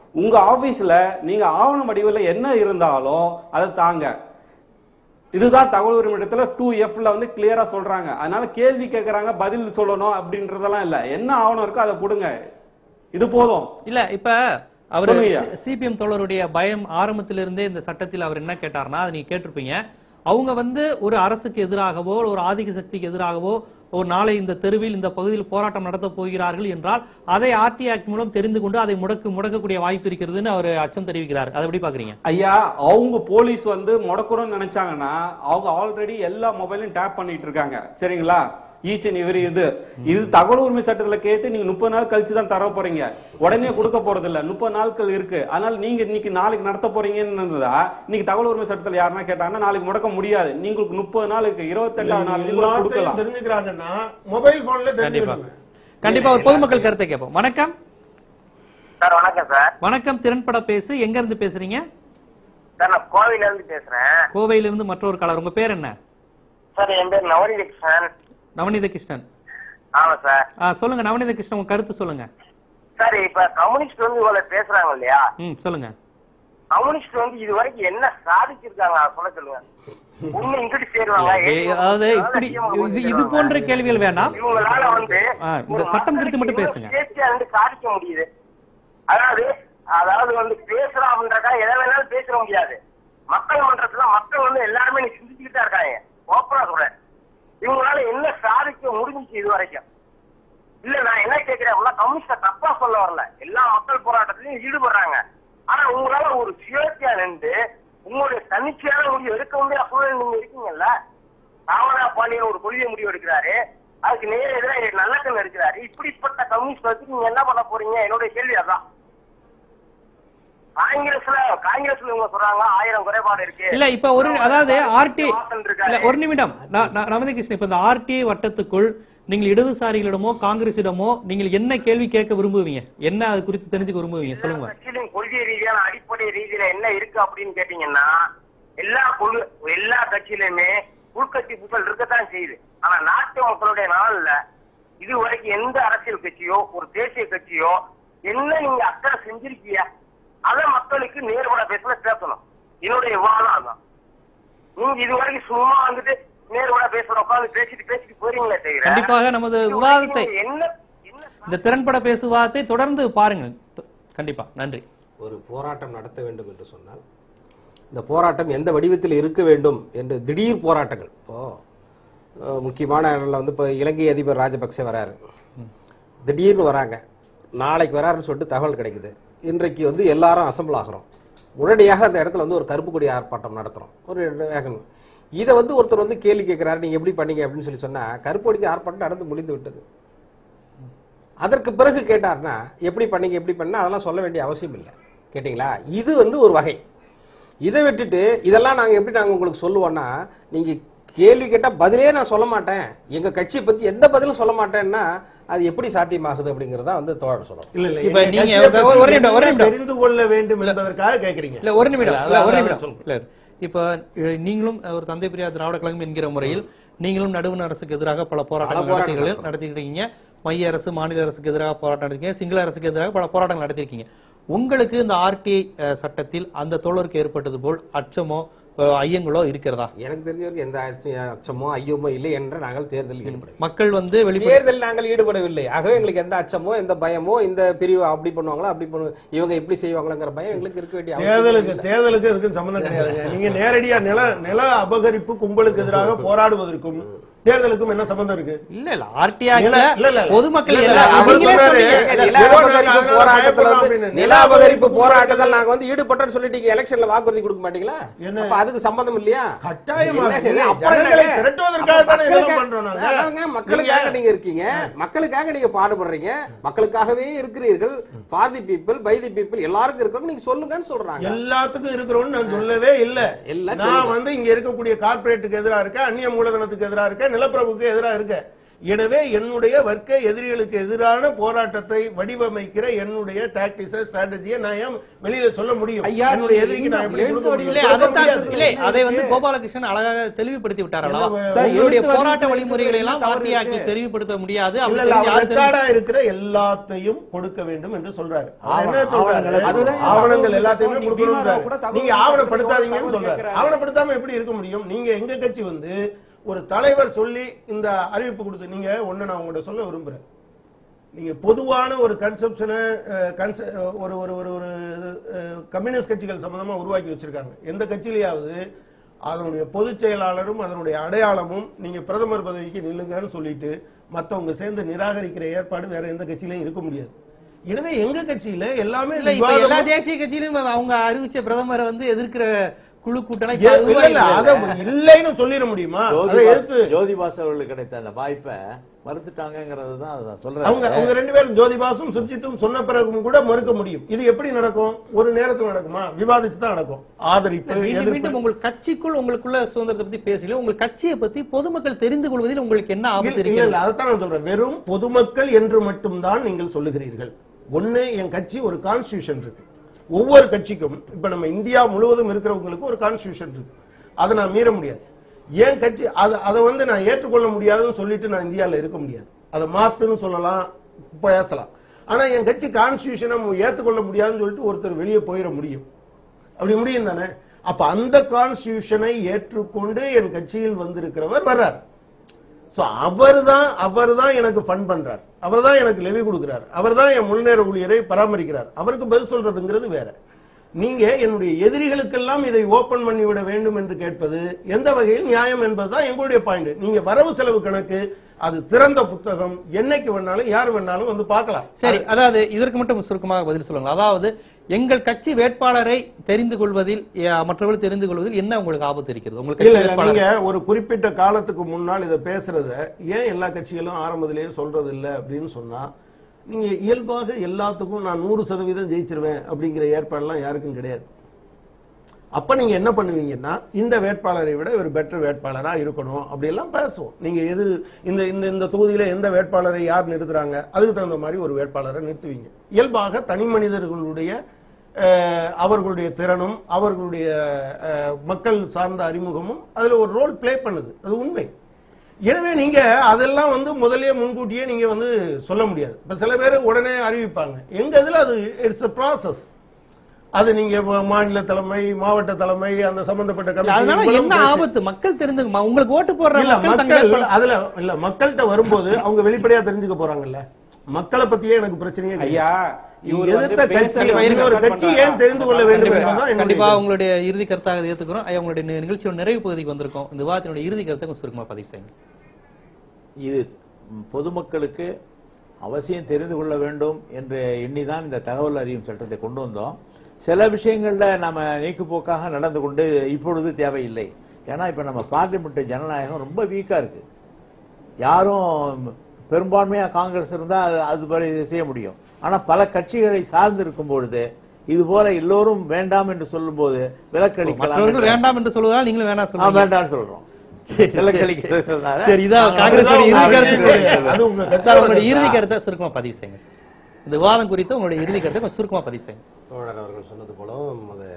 உங்க ஆபீஸ்ல நீங்க ஆவண வடிவில் என்ன இருந்தாலும் அதை தாங்க இதுதான் தகவல் உரிமை இடத்துல டூ எஃப்ல வந்து கிளியரா சொல்றாங்க அதனால கேள்வி கேட்கறாங்க பதில் சொல்லணும் அப்படின்றதெல்லாம் இல்ல என்ன ஆவணம் இருக்கோ அதை கொடுங்க இது போதும் இல்ல இப்ப அவர் சொல்லுங்கய்யா. சிபிஎம் தோழருடைய பயம் ஆரம்பத்திலிருந்தே இந்த சட்டத்தில் அவர் என்ன கேட்டார்னா அதை நீங்க கேட்டிருப்பீங்க அவங்க வந்து ஒரு அரசுக்கு எதிராகவோ ஒரு ஆதிக்க சக்திக்கு எதிராகவோ ஒரு நாளை இந்த தெருவில் இந்த பகுதியில் போராட்டம் நடத்த போகிறார்கள் என்றால் அதை ஆர்டி ஆக்ட் மூலம் தெரிந்து கொண்டு அதை முடக்கு முடக்கக்கூடிய வாய்ப்பு இருக்கிறதுன்னு அவர் அச்சம் தெரிவிக்கிறார் அதை எப்படி பாக்குறீங்க ஐயா அவங்க போலீஸ் வந்து முடக்கணும்னு நினைச்சாங்கன்னா அவங்க ஆல்ரெடி எல்லா மொபைலையும் டேப் பண்ணிட்டு இருக்காங்க சரிங்களா ஈச் அண்ட் எவரி இது இது தகவல் உரிமை சட்டத்துல கேட்டு நீங்க முப்பது நாள் கழிச்சு தான் தர போறீங்க உடனே கொடுக்க போறது இல்ல முப்பது நாட்கள் இருக்கு அதனால நீங்க இன்னைக்கு நாளைக்கு நடத்த போறீங்கன்னு இருந்ததா இன்னைக்கு தகவல் உரிமை சட்டத்துல யாருன்னா கேட்டாங்கன்னா நாளைக்கு முடக்க முடியாது நீங்களுக்கு முப்பது நாள் இருக்கு இருபத்தெட்டாவது நாள் நீங்க எல்லாத்தையும் கொடுக்கலாம் தெரிஞ்சுக்கிறாங்கன்னா மொபைல் போன்ல கண்டிப்பா தெரிஞ்சுக்கிறாங்க கண்டிப்பா ஒரு பொதுமக்கள் கருத்தை கேட்போம் வணக்கம் சார் வணக்கம் சார் வணக்கம் திறன்பட பேசு எங்க இருந்து பேசுறீங்க சார் நான் கோவையில இருந்து பேசுறேன் கோவையிலிருந்து மற்றொரு கலர் உங்க பேர் என்ன சார் என் பேர் நவநீத கிருஷ்ணன் நவநீத கிருஷ்ணன் ஆமா சார் ஆ, சொல்லுங்க நவநீத கிருஷ்ணன் உங்க கருத்து சொல்லுங்க சார் இப்ப கம்யூனிஸ்ட் வந்து இவ்வளவு பேசுறாங்க இல்லையா ம் சொல்லுங்க கம்யூனிஸ்ட் வந்து இது வரைக்கும் என்ன சாதிச்சிருக்காங்க அதை சொல்ல சொல்லுங்க ஒண்ணு இங்கிட்டு சேருவாங்க ஏய், அதாவது இப்படி இது இது போன்ற கேள்விகள் வேண்டாம் இவங்களால வந்து ஆ, இந்த சட்டம் குறித்து மட்டும் பேசுங்க பேச்சு வந்து சாதிக்க முடியுது அதாவது அதாவது வந்து பேசுறோம் அப்படின்றக்கா எதை வேணாலும் பேச முடியாது மக்கள் மன்றத்துல மக்கள் வந்து எல்லாருமே நீ சிந்திச்சுட்டு தான் இருக்காங்க ஓப்பனா சொல்றேன் இவங்களால என்ன சாதிக்க முடிஞ்சுச்சு இது வரைக்கும் இல்ல நான் என்ன கேட்கிறேன் அப்படின்னா கம்யூனிஸ்ட தப்பா சொல்ல வரல எல்லா மக்கள் போராட்டத்திலையும் ஈடுபடுறாங்க ஆனா உங்களால ஒரு சுயேட்சையா நின்று உங்களுடைய தன்னிச்சையான முடிவு எடுக்க முடியாத சூழல் நீங்க இருக்கீங்கல்ல தாமரா பாண்டியன் ஒரு கொள்கை முடிவு எடுக்கிறாரு அதுக்கு நேர எதிராக நல்லக்கண் எடுக்கிறாரு இப்படிப்பட்ட கம்யூனிஸ்ட் வச்சு நீங்க என்ன பண்ண போறீங்க என்னுடைய கேள்வி அதான் காங்கிரஸ்ல காங்கிரஸ்ல இவங்க சொல்றாங்க ஆயிரம் குறைபாடு இருக்கு இல்ல இப்ப ஒரு அதாவது ஆர்டி வாசன் இருக்காரு. இல்ல ஒரு நிமிடம் நான் நான் நவநீத கிருஷ்ணன் இப்ப இந்த ஆர்டிஐ வட்டத்துக்குள் நீங்கள் இடதுசாரிகளிடமோ காங்கிரசிடமோ நீங்கள் என்ன கேள்வி கேட்க விரும்புவீங்க என்ன அது குறித்து தெரிஞ்சுக்க விரும்புவீங்க சொல்லுங்க கட்சியிலும் கொள்கை ரீதியான அடிப்படை ரீதியில என்ன இருக்கு அப்படின்னு கேட்டீங்கன்னா எல்லா கொள்கை எல்லா கட்சியிலுமே உள்கட்சி புகழ் இருக்கத்தான் செய்யுது ஆனா நாட்டு மக்களுடைய நலன்ல இது வரைக்கும் எந்த அரசியல் கட்சியோ ஒரு தேசிய கட்சியோ என்ன நீங்க அக்கறை செஞ்சிருக்கீங்க அத மக்களுக்கு நேர்பட பேசல பேசணும் என்னுடைய விவாதம் அதான் நீங்க இது வரைக்கும் சும்மா வந்துட்டு நேர்பட பேசுற உட்காந்து பேசிட்டு பேசிட்டு போறீங்களே தவிர கண்டிப்பாக நமது இது விவாதத்தை வரைக்கும் என்ன என்ன இந்த திறன்பட பேசு விவாதத்தை தொடர்ந்து பாருங்க கண்டிப்பா நன்றி ஒரு போராட்டம் நடத்த வேண்டும் என்று சொன்னால் இந்த போராட்டம் எந்த வடிவத்தில் இருக்க வேண்டும் என்று திடீர் போராட்டங்கள் இப்போ அஹ், முக்கியமான இடத்துல வந்து இப்போ இலங்கை அதிபர் ராஜபக்சே வராரு திடீர்னு வராங்க நாளைக்கு வராருன்னு சொல்லிட்டு தகவல் கிடைக்குது இன்றைக்கு வந்து எல்லாரும் அசம்பிள் ஆகிறோம் உடனடியாக அந்த இடத்துல வந்து ஒரு கருப்பு கொடி ஆர்ப்பாட்டம் நடத்துகிறோம் ஒரு வேகன் இதை வந்து ஒருத்தர் வந்து கேள்வி கேட்குறாரு நீங்கள் எப்படி பண்ணீங்க அப்படின்னு சொல்லி சொன்னால் கருப்பு கொடிக்கு ஆர்ப்பாட்டம் நடந்து முடிந்து விட்டது அதற்கு பிறகு கேட்டார்னா எப்படி பண்ணீங்க எப்படி பண்ண அதெல்லாம் சொல்ல வேண்டிய அவசியம் இல்லை கேட்டிங்களா இது வந்து ஒரு வகை இதை விட்டுட்டு இதெல்லாம் நாங்கள் எப்படி நாங்கள் உங்களுக்கு சொல்லுவோம்னா நீங்கள் கேள்வி கேட்டால் பதிலே நான் சொல்ல மாட்டேன் எங்கள் கட்சியை பற்றி எந்த பதிலும் சொல்ல மாட்டேன்னா அது எப்படி சாத்தியமாகுது அப்படிங்கிறதா வந்து தோழர் சொல்லணும் இல்ல இல்ல இப்ப எங்க நீங்க கட்சியை ஒரு- ஒரு பத்தி நிமிடம், ஒரு என்ன நிமிடம். தெரிந்து கொள்ள வேண்டும் என்பதற்காக கேக்குறீங்க இல்ல ஒரு நிமிடம் இல்ல, இல்ல, ஒரு அதான் நிமிடம் சொல்றேன். இல்ல இப்ப அஹ், நீங்களும் ஒரு தந்தை பெரியார் திராவிட கழகம் என்கிற முறையில் நீங்களும் நடுவண் அரசுக்கு எதிராக பல போராட்டங்கள் போராட்டம் நடத்திகள் நடத்திருக்கீங்க மைய அரசு மாநில அரசுக்கு எதிராக போராட்டம் நடத்திருக்கீங்க சிங்கள அரசுக்கு எதிராக பல போராட்டங்கள் நடத்திருக்கீங்க உங்களுக்கு இந்த ஆர்டிஐ சட்டத்தில் அந்த தோழருக்கு ஏற்பட்டது போல் அச்சமோ அஹ், ஐயங்களோ இருக்கிறதா எனக்கு தெரிஞ்ச வரைக்கும் எந்த அச்ச- அச்சமோ ஐயமோ இல்லை என்று நாங்கள் தேர்தலில் ஈடுபடவில்லை மக்கள் வந்து வெளிப்படை தேர்தலில் நாங்கள் ஈடுபடவில்லை ஆகவே எங்களுக்கு எந்த அச்சமோ எந்த பயமோ இந்த பிரிவு அப்படி பண்ணுவாங்களோ அப்படி பண்ணு இவங்க இப்படி செய்வாங்களோங்கிற பயம் எங்களுக்கு இருக்க வேண்டிய அவசியம் தேர்தலுக்கு இல்லை. தேர்தலுக்கு இதுக்கும் சம்பந்தம் கிடையாதுங்க நீங்க நேரடியா நில நில அபகரிப்பு கும்பலுக்கு எதிராக போராடுவதற்கும் தேர்தலுக்கும் என்ன சம்பந்தம் இருக்கு இல்ல இல்ல ஆர்டிஐ இல்ல, இல்ல, இல்ல. பொதுமக்கள் இல்ல, இல்ல, எல்லாம் அவர் நீங்களே சொன்னாரு, சொன்னீங்க. நில ஏதோ அபகரிப்பு நாங்க போராட்டத்துல வந்து அப்படின்னு. நில அபகரிப்பு போராட்டத்தில் நாங்க வந்து ஈடுபட்டோம்னு சொல்லிட்டு எலெக்ஷன்ல வாக்குறுதி கொடுக்க மாட்டீங்களா என்ன? அப்ப அதுக்கு சம்பந்தம் இல்லையா கட்டாயமா என்னங்க, இது அப்புறம் ஜனங்களை என்னங்க? திரட்டுவதற்காக அப்ப தானே இதெல்லாம் மக்களுக்காக- பண்றோம் நாங்க. அதாங்க, மக்களுக்காக நீங்க- நீங்க இருக்கீங்க மக்களுக்காக நீங்க பாடுபடுறீங்க மக்களுக்காகவே இருக்கிறீர்கள் for the people by the people எல்லாருக்கும் இருக்கணும் நீங்க சொல்லுங்கன்னு சொல்றாங்க எல்லாத்துக்கும் இருக்கிறோம்னு நான் சொல்லவே இல்ல எல்லாம் நான் சொல்லுங்க. வந்து இங்க இருக்கக்கூடிய கார்ப்பரேட்டுக்கு எதிரா இருக்கேன் அந்நிய மூலதனத்துக்கு எதிரா இருக்கேன் நிலப்பிரபுக்கு எதிரா இருக்கேன் எனவே என்னுடைய வர்க்க எதிரிகளுக்கு எதிரான போராட்டத்தை வடிவமைக்கிற என்னுடைய டாக்டிஸ ஸ்ட்ராட்டஜியை நான் ஏன் வெளியில சொல்ல முடியும் ஐயா, என்னுடைய நீங்க எதிரிக்கு நான் எப்படி எழுத்து கொடுக்க வடிவிலே இல்லை முடியும்? கொடுக்க அதைத்தான் முடியாது. இல்லை அதை வந்து கோபாலகிருஷ்ணன் அழகாக தெளிவுபடுத்தி விட்டார் அல்லவா என்ன, சார், உங்களுடைய எழுத்து போராட்ட வடிவத்தில் வழிமுறைகளை எல்லாம் தவறு வார்த்தையாக்கி இருக்கு. தெளிவுபடுத்த முடியாது இல்ல அப்படி இல்ல தெரிஞ்சு அவர் யாரு தெரிஞ்சு- ரெக்கார்டா இருக்கிற எல்லாத்தையும் கொடுக்க வேண்டும் என்று சொல்றாரு அவர் என்ன ஆவண- சொல்றாரு ஆவணங்களை அதுதான் ஆவணங்கள் தகவல் எல்லாத்தையுமே தகவல் கொடுக்கணும்ன்றாரு கூட தகவல் நீங்க ஆவணப்படுத்தாதீங்கன்னு தகவல் சொல்றாரு கேட்கிறாரு. ஆவணப்படுத்தாம எப்படி இருக்க முடியும் நீங்க எங்க கட்சி வந்து ஒரு தலைவர் சொல்லி இந்த அறிவிப்பு கொடுத்து நீங்க ஒண்ணு நான் உங்கள்ட்ட சொல்ல விரும்புறேன் நீங்க பொதுவான ஒரு கன்செப்ஷனை ஒரு ஒரு ஒரு ஒரு அஹ், கம்யூனிஸ்ட் கட்சிகள் சம்பந்தமா உருவாக்கி வச்சிருக்காங்க எந்த கட்சியிலேயாவது அதனுடைய பொதுச் செயலாளரும் அதனுடைய அடையாளமும் நீங்க பிரதமர் பதவிக்கு நில்லுங்கன்னு சொல்லிட்டு மத்தவங்க சேர்ந்து நிராகரிக்கிற ஏற்பாடு வேற எந்த கட்சியிலையும் இருக்க முடியாது எனவே எங்க கட்சியில எல்லாமே இல்ல இப்ப எல்லா விவாதமும் தேசிய கட்சியிலும் அவங்க அறிவிச்ச பிரதமரை வந்து எதிர்க்கிற குழு கூட்டம் ஏ- இல்ல இல்ல அத இல்லைன்னு சொல்லிட முடியுமா ஜோதி அதை பாஸ்- எடுத்து ஜோதி பாஸ் அவர்களுக்கு கிடைத்த அந்த வாய்ப்பை மறுத்துட்டாங்கிறது தான் அதை அவங்க சொல்றேன் அவங்க ரெண்டு பேரும் ஜோதிபாசும் சுர்ஜித்தும் சொன்ன பிறகும் கூட மறுக்க முடியும் இது எப்படி நடக்கும் ஒரு நேரத்துல நடக்குமா விவாதிச்சு தான் நடக்கும் ஆதரிப்பு மீண்டும் எதிர்ப்பு மீண்டும் உங்கள் கட்சிக்குள் உங்களுக்குள்ள சுதந்திரத்தை பத்தி பேசல உங்கள் கட்சியை பத்தி பொதுமக்கள் தெரிந்து கொள்வதில் உங்களுக்கு என்ன ஆபத்து இல்ல, இல்ல, இருக்கிறது இல்ல, அதைத்தான் நான் சொல்றேன் வெறும் பொதுமக்கள் என்று மட்டும்தான் நீங்கள் சொல்லுகிறீர்கள் ஒண்ணு என் கட்சி ஒரு கான்ஸ்டியூஷன் இருக்கு ஒவ்வொரு கட்சிக்கும் இப்ப நம்ம இந்தியா முழுவதும் இருக்கிறவங்களுக்கு ஒரு கான்ஸ்டியூஷன் இருக்கு அதை நான் மீற முடியாது என் கட்சி அதை அதை வந்து நான் ஏற்றுக்கொள்ள முடியாதுன்னு சொல்லிட்டு நான் இந்தியால இருக்க முடியாது அதை மாத்துன்னு சொல்லலாம் பேசலாம் ஆனா என் கட்சி கான்ஸ்டியூஷனை ஏற்றுக்கொள்ள முடியாதுன்னு சொல்லிட்டு ஒருத்தர் வெளியே போயிட முடியும் அப்படி முடியும் தானே அப்ப அந்த கான்ஸ்டியூஷனை ஏற்றுக்கொண்டு என் கட்சியில் வந்திருக்கிறவர் வர்றார் சோ அவர் தான் அவர் தான் எனக்கு ஃபண்ட் பண்றார் அவர் தான் எனக்கு லெவி கொடுக்கிறார் அவர் தான் என் முழுநேர ஊழியரை பராமரிக்கிறார் அவருக்கு பதில் சொல்றதுங்கிறது வேற நீங்க என்னுடைய எதிரிகளுக்கெல்லாம் இதை ஓபன் பண்ணி விட வேண்டும் என்று கேட்பது எந்த வகையில் நியாயம் என்பதுதான் எங்களுடைய பாயிண்ட் நீங்க வரவு செலவு கணக்கு அது திறந்த புத்தகம் என்னைக்கு வேணாலும் யார் வேணாலும் வந்து பார்க்கலாம் சரி அதாவது இதற்கு மட்டும் சுருக்கமாக பதில் சொல்லுங்க அதாவது எங்கள் கட்சி வேட்பாளரை தெரிந்து கொள்வதில் அஹ், மற்றவர்கள் தெரிந்து கொள்வதில் என்ன உங்களுக்கு ஆபத்து இருக்கிறது உங்கள் இல்ல கட்சி இல்ல வேட்பாளர் நீங்க ஒரு குறிப்பிட்ட காலத்துக்கு முன்னால் இதை பேசுறத ஏன் எல்லா கட்சிகளும் ஆரம்பத்திலேயே சொல்றது இல்ல அப்படின்னு சொன்னா நீங்க இயல்பாக எல்லாத்துக்கும் நான் நூறு சதவீதம் ஜெயிச்சிருவேன் அப்படிங்கிற ஏற்பாடுலாம் யாருக்கும் கிடையாது அப்ப நீங்க என்ன பண்ணுவீங்கன்னா இந்த வேட்பாளரை விட ஒரு பெட்டர் வேட்பாளரா இருக்கணும் அப்படி எல்லாம் பேசுவோம் நீங்க எது இந்த இந்த இந்த தொகுதியில எந்த வேட்பாளரை யார் நிறுத்துறாங்க அதுக்கு தகுந்த மாதிரி ஒரு வேட்பாளரை நிறுத்துவீங்க இயல்பாக தனி மனிதர்களுடைய அஹ், அவர்களுடைய திறனும் அவர்களுடைய அஹ், மக்கள் சார்ந்த அறிமுகமும் அதுல ஒரு ரோல் ப்ளே பண்ணுது அது உண்மை எனவே நீங்க அதெல்லாம் வந்து முதல்லயே முன்கூட்டியே நீங்க வந்து சொல்ல முடியாது இப்ப சில பேர் உடனே அறிவிப்பாங்க எங்க இதுல அது இட்ஸ் a ப்ராசஸ் அது நீங்க மா- மாநில தலைமை மாவட்ட தலைமை அந்த சம்பந்தப்பட்ட இல்ல, கமிட்டி அதனால இவ்வளவு என்ன பேசி- ஆபத்து மக்கள் தெரிந்து ம- உங்களுக்கு ஓட்டு போடுற இல்ல மக்கள் தங்க மக்கள் வேட்பாளர் அதுல இல்ல மக்கள்கிட்ட வரும்போது அவங்க வெளிப்படையா தெரிஞ்சுக்க போறாங்கல்ல மக்களை பத்தியே எனக்கு பிரச்சனையே கிடையாது. ஐயா இவர் வந்து எதிர்த்த கட்சி பேசுறத இன்னொரு record கட்சி பண்றாரா? ஏன் தெரிந்து கொள்ள வேண்டும் கண்டிப்பா என்பதுதான் என்னுடைய கண்டிப்பா கருத்து. உங்களுடைய இறுதி கருத்தாக இதை ஏத்துக்கிறோம் ஐயா, உங்களுடைய நி- நிகழ்ச்சியோட நிறைவு பகுதிக்கு வந்திருக்கோம் இந்த விவாதத்தினுடைய இறுதி கருத்தை கொஞ்சம் சுருக்கமா பதிவு செய்யுங்க இது ம், பொதுமக்களுக்கு அவசியம் தெரிந்து கொள்ள வேண்டும் என்று எண்ணிதான் இந்த தகவல் அறியும் சட்டத்தை கொண்டு வந்தோம் சில விஷயங்கள்ல நம்ம நீக்குப்போக்காக நடந்து கொண்டு இப்பொழுது தேவையில்லை ஏன்னா இப்ப நம்ம பார்லிமெண்ட் ஜனநாயகம் ரொம்ப வீக்கா இருக்கு யாரும் பெரும்பான்மையா காங்கிரஸ் இருந்தா அது அதுபடி செய்ய முடியும் ஆனா பல கட்சிகளை சார்ந்து இருக்கும் பொழுது இது போல எல்லோரும் வேண்டாம் என்று சொல்லும்போது விலக்களிக்கலாம் மற்றவர்கள் என்ற- வேண்டாம் என்று சொல்வதால் நீங்களும் வேணாம் ஆ, சொல்லுங்க வேண்டாம்னு சொல்றோம் விலக்களிக்கிறதுனால சரி இதான் நாங்க காங்கிரஸ் அதுதான் இறுதி உங்க கருத்து கருத்து. அது உங்க சார் கட்சியோட உங்களுடைய இறுதி கருத்தா? கருத்தை சுருக்கமா பதிவு செய்யுங்க இந்த விவாதம் குறித்து உங்களுடைய இறுதி கருத்தை கொஞ்சம் சுருக்கமா பதிவு செய்யுங்க தோழர் அவர்கள் சொன்னது போலவும் அது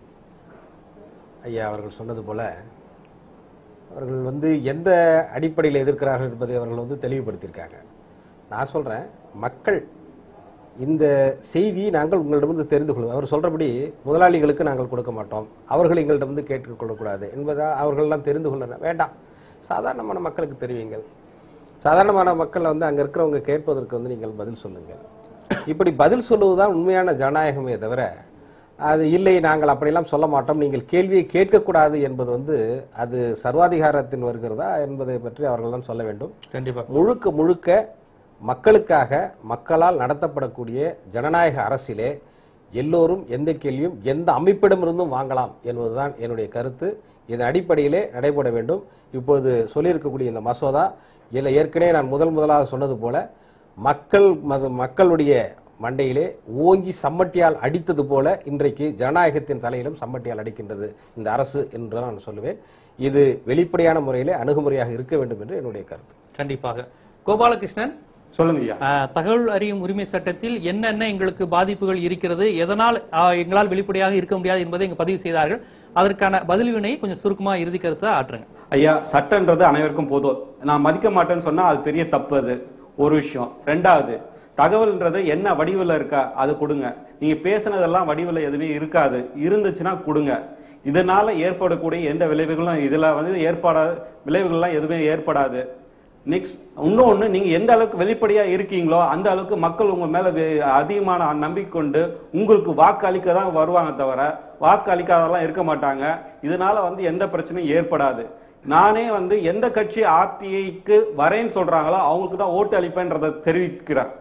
ஐயா அவர்கள் சொன்னது போல அவர்கள் வந்து எந்த அடிப்படையில் எதிர்க்கிறார்கள் என்பதை அவர்கள் வந்து தெளிவுபடுத்தியிருக்காங்க நான் சொல்றேன் மக்கள் இந்த செய்தியை நாங்கள் உங்களிடமிருந்து தெரிந்து கொள்வோம் அவர் சொல்றபடி முதலாளிகளுக்கு நாங்கள் கொடுக்க மாட்டோம் அவர்கள் எங்களிடமிருந்து கேட்டுக்கொள்ளக்கூடாது என்பதா அவர்கள்லாம் தெரிந்து கொள்ள வேண்டாம் சாதாரணமான மக்களுக்கு தெரிவிங்கள் சாதாரணமான மக்கள் வந்து அங்க இருக்கிறவங்க கேட்பதற்கு வந்து நீங்கள் பதில் சொல்லுங்கள் இப்படி பதில் சொல்லுவதுதான் உண்மையான ஜனநாயகமே தவிர அது இல்லை நாங்கள் அப்படியெல்லாம் சொல்ல மாட்டோம் நீங்கள் கேள்வியை கேட்கக்கூடாது என்பது வந்து அது சர்வாதிகாரத்தில் வருகிறதா என்பதை பற்றி அவர்கள் தான் சொல்ல வேண்டும் கண்டிப்பா முழுக்க முழுக்க மக்களுக்காக மக்களால் நடத்தப்படக்கூடிய ஜனநாயக அரசிலே எல்லோரும் எந்த கேள்வியும் எந்த அமைப்பிடமிருந்தும் வாங்கலாம் என்பதுதான் என்னுடைய கருத்து இதன் அடிப்படையிலே நடைபெற வேண்டும் இப்போது சொல்லியிருக்கக்கூடிய இந்த மசோதா இல்லை ஏற்கனவே நான் முதல் முதலாக சொன்னது போல மக்கள் மத- மக்களுடைய மண்டையிலே ஓங்கி சம்மட்டியால் அடித்தது போல இன்றைக்கு ஜனநாயகத்தின் தலையிலும் சம்மட்டியால் அடிக்கின்றது இந்த அரசு என்று நான் சொல்லுவேன் இது வெளிப்படையான முறையிலே அணுகுமுறையாக இருக்க வேண்டும் என்று என்னுடைய கருத்து கண்டிப்பாக கோபாலகிருஷ்ணன் சொல்லுங்க ஐயா ஆஹ், தகவல் அறியும் உரிமை சட்டத்தில் என்னென்ன எங்களுக்கு பாதிப்புகள் இருக்கிறது எதனால் ஆஹ், எங்களால் வெளிப்படையாக இருக்க முடியாது என்பதை இங்கு பதிவு செய்தார்கள் அதற்கான பதில் வினையை கொஞ்சம் சுருக்கமா இறுதி கருத்தை ஆற்றுங்க ஐயா சட்டன்றது அனைவருக்கும் பொது நான் மதிக்க மாட்டேன்னு சொன்னா அது பெரிய தப்பு அது ஒரு விஷயம் ரெண்டாவது தகவல்ன்றது என்ன வடிவில் இருக்கா அது கொடுங்க நீங்க பேசுனதெல்லாம் வடிவில் எதுவுமே இருக்காது இருந்துச்சுன்னா கொடுங்க இதனால ஏற்படக்கூடிய எந்த விளைவுகளும் இதுல வந்து ஏற்படாத விளைவுகள்லாம் எதுவுமே ஏற்படாது நெக்ஸ்ட் இன்னொன்னு நீங்க எந்த அளவுக்கு வெளிப்படையா இருக்கீங்களோ அந்த அளவுக்கு மக்கள் உங்க மேல வே- அதிகமான நம்பிக்கை கொண்டு உங்களுக்கு வாக்கு அளிக்க தான் வருவாங்க தவிர வாக்கு அளிக்காதவெல்லாம் இருக்க மாட்டாங்க இதனால வந்து எந்த பிரச்சனையும் ஏற்படாது நானே வந்து எந்த கட்சி ஆர்டிஐக்கு வரேன்னு சொல்றாங்களோ அவங்களுக்கு தான் ஓட்டு அளிப்பேன்றதை தெரிவிக்கிறேன்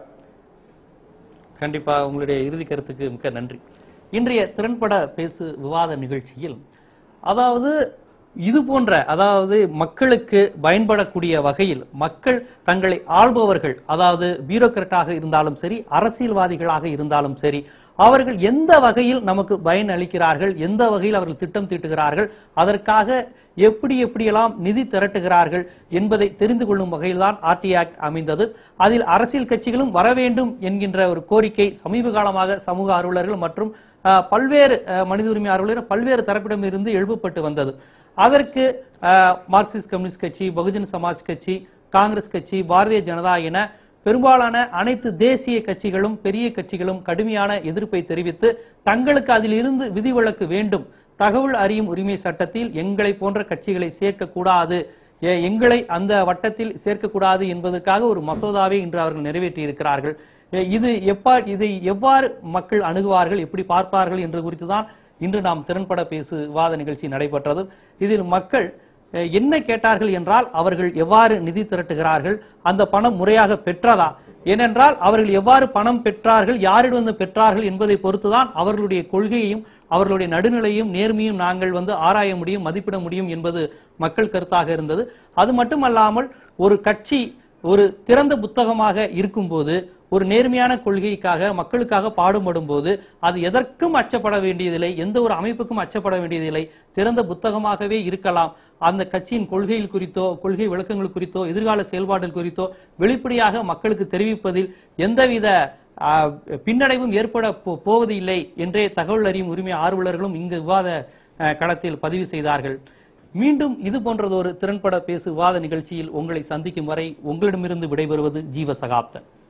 கண்டிப்பா உங்களுடைய இறுதி கருத்துக்கு மிக்க நன்றி இன்றைய திறன்பட பேசு விவாத நிகழ்ச்சியில் அதாவது இது போன்ற அதாவது மக்களுக்கு பயன்படக்கூடிய வகையில் மக்கள் தங்களை ஆள்பவர்கள் அதாவது பியூரோக்ராட்டாக இருந்தாலும் சரி அரசியல்வாதிகளாக இருந்தாலும் சரி அவர்கள் எந்த வகையில் நமக்கு பயன் அளிக்கிறார்கள் எந்த வகையில் அவர்கள் திட்டம் தீட்டுகிறார்கள் அதற்காக எப்படி எப்படியெல்லாம் நிதி திரட்டுகிறார்கள் என்பதை தெரிந்து கொள்ளும் வகையில்தான் ஆர்டி ஆக்ட் அமைந்தது அதில் அரசியல் கட்சிகளும் வர வேண்டும் என்கின்ற ஒரு கோரிக்கை சமீப காலமாக சமூக ஆர்வலர்கள் மற்றும் அஹ், பல்வேறு அஹ், மனித உரிமை ஆர்வலர்கள் பல்வேறு தரப்பிடமிருந்து எழுப்பப்பட்டு வந்தது அதற்கு அஹ், மார்க்சிஸ்ட் கம்யூனிஸ்ட் கட்சி பகுஜன் சமாஜ் கட்சி காங்கிரஸ் கட்சி பாரதிய ஜனதா என பெரும்பாலான அனைத்து தேசிய கட்சிகளும் பெரிய கட்சிகளும் கடுமையான எதிர்ப்பை தெரிவித்து தங்களுக்கு அதில் இருந்து விதிவிலக்கு வேண்டும் தகவல் அறியும் உரிமை சட்டத்தில் எங்களை போன்ற கட்சிகளை சேர்க்கக்கூடாது எ- எங்களை அந்த வட்டத்தில் சேர்க்கக்கூடாது என்பதற்காக ஒரு மசோதாவை இன்று அவர்கள் நிறைவேற்றி இருக்கிறார்கள் எ- இது எப்பா இதை எவ்வாறு மக்கள் அணுகுவார்கள் எப்படி பார்ப்பார்கள் என்று குறித்து தான் இன்று நாம் திறன்பட பேசு விவாத நிகழ்ச்சி நடைபெற்றது இதில் மக்கள் அஹ், என்ன கேட்டார்கள் என்றால் அவர்கள் எவ்வாறு நிதி திரட்டுகிறார்கள் அந்த பணம் முறையாக பெற்றதா ஏனென்றால் அவர்கள் எவ்வாறு பணம் பெற்றார்கள் யாரிடம் பெற்றார்கள் என்பதை பொறுத்துதான் அவர்களுடைய கொள்கையையும் அவர்களுடைய நடுநிலையும் நேர்மையும் நாங்கள் வந்து ஆராய முடியும் மதிப்பிட முடியும் என்பது மக்கள் கருத்தாக இருந்தது அது மட்டுமல்லாமல் ஒரு கட்சி ஒரு திறந்த புத்தகமாக இருக்கும்போது ஒரு நேர்மையான கொள்கைக்காக மக்களுக்காக பாடுபடும் போது அது எதற்கும் அச்சப்பட வேண்டியதில்லை எந்த ஒரு அமைப்புக்கும் அச்சப்பட வேண்டியதில்லை திறந்த புத்தகமாகவே இருக்கலாம் அந்த கட்சியின் கொள்கைகள் குறித்தோ கொள்கை விளக்கங்கள் குறித்தோ எதிர்கால செயல்பாடுகள் குறித்தோ வெளிப்படையாக மக்களுக்கு தெரிவிப்பதில் எந்தவித ஆ, பின்னடைவும் ஏற்பட போ- போவது இல்லை என்றே தகவல் அறியும் உரிமை ஆர்வலர்களும் இங்கு விவாத ஆ, களத்தில் பதிவு செய்தார்கள் மீண்டும் இது போன்றதொரு திறன்பட பேசு விவாத நிகழ்ச்சியில் உங்களை சந்திக்கும் வரை உங்களிடமிருந்து விடைபெறுவது ஜீவ சகாப்தன்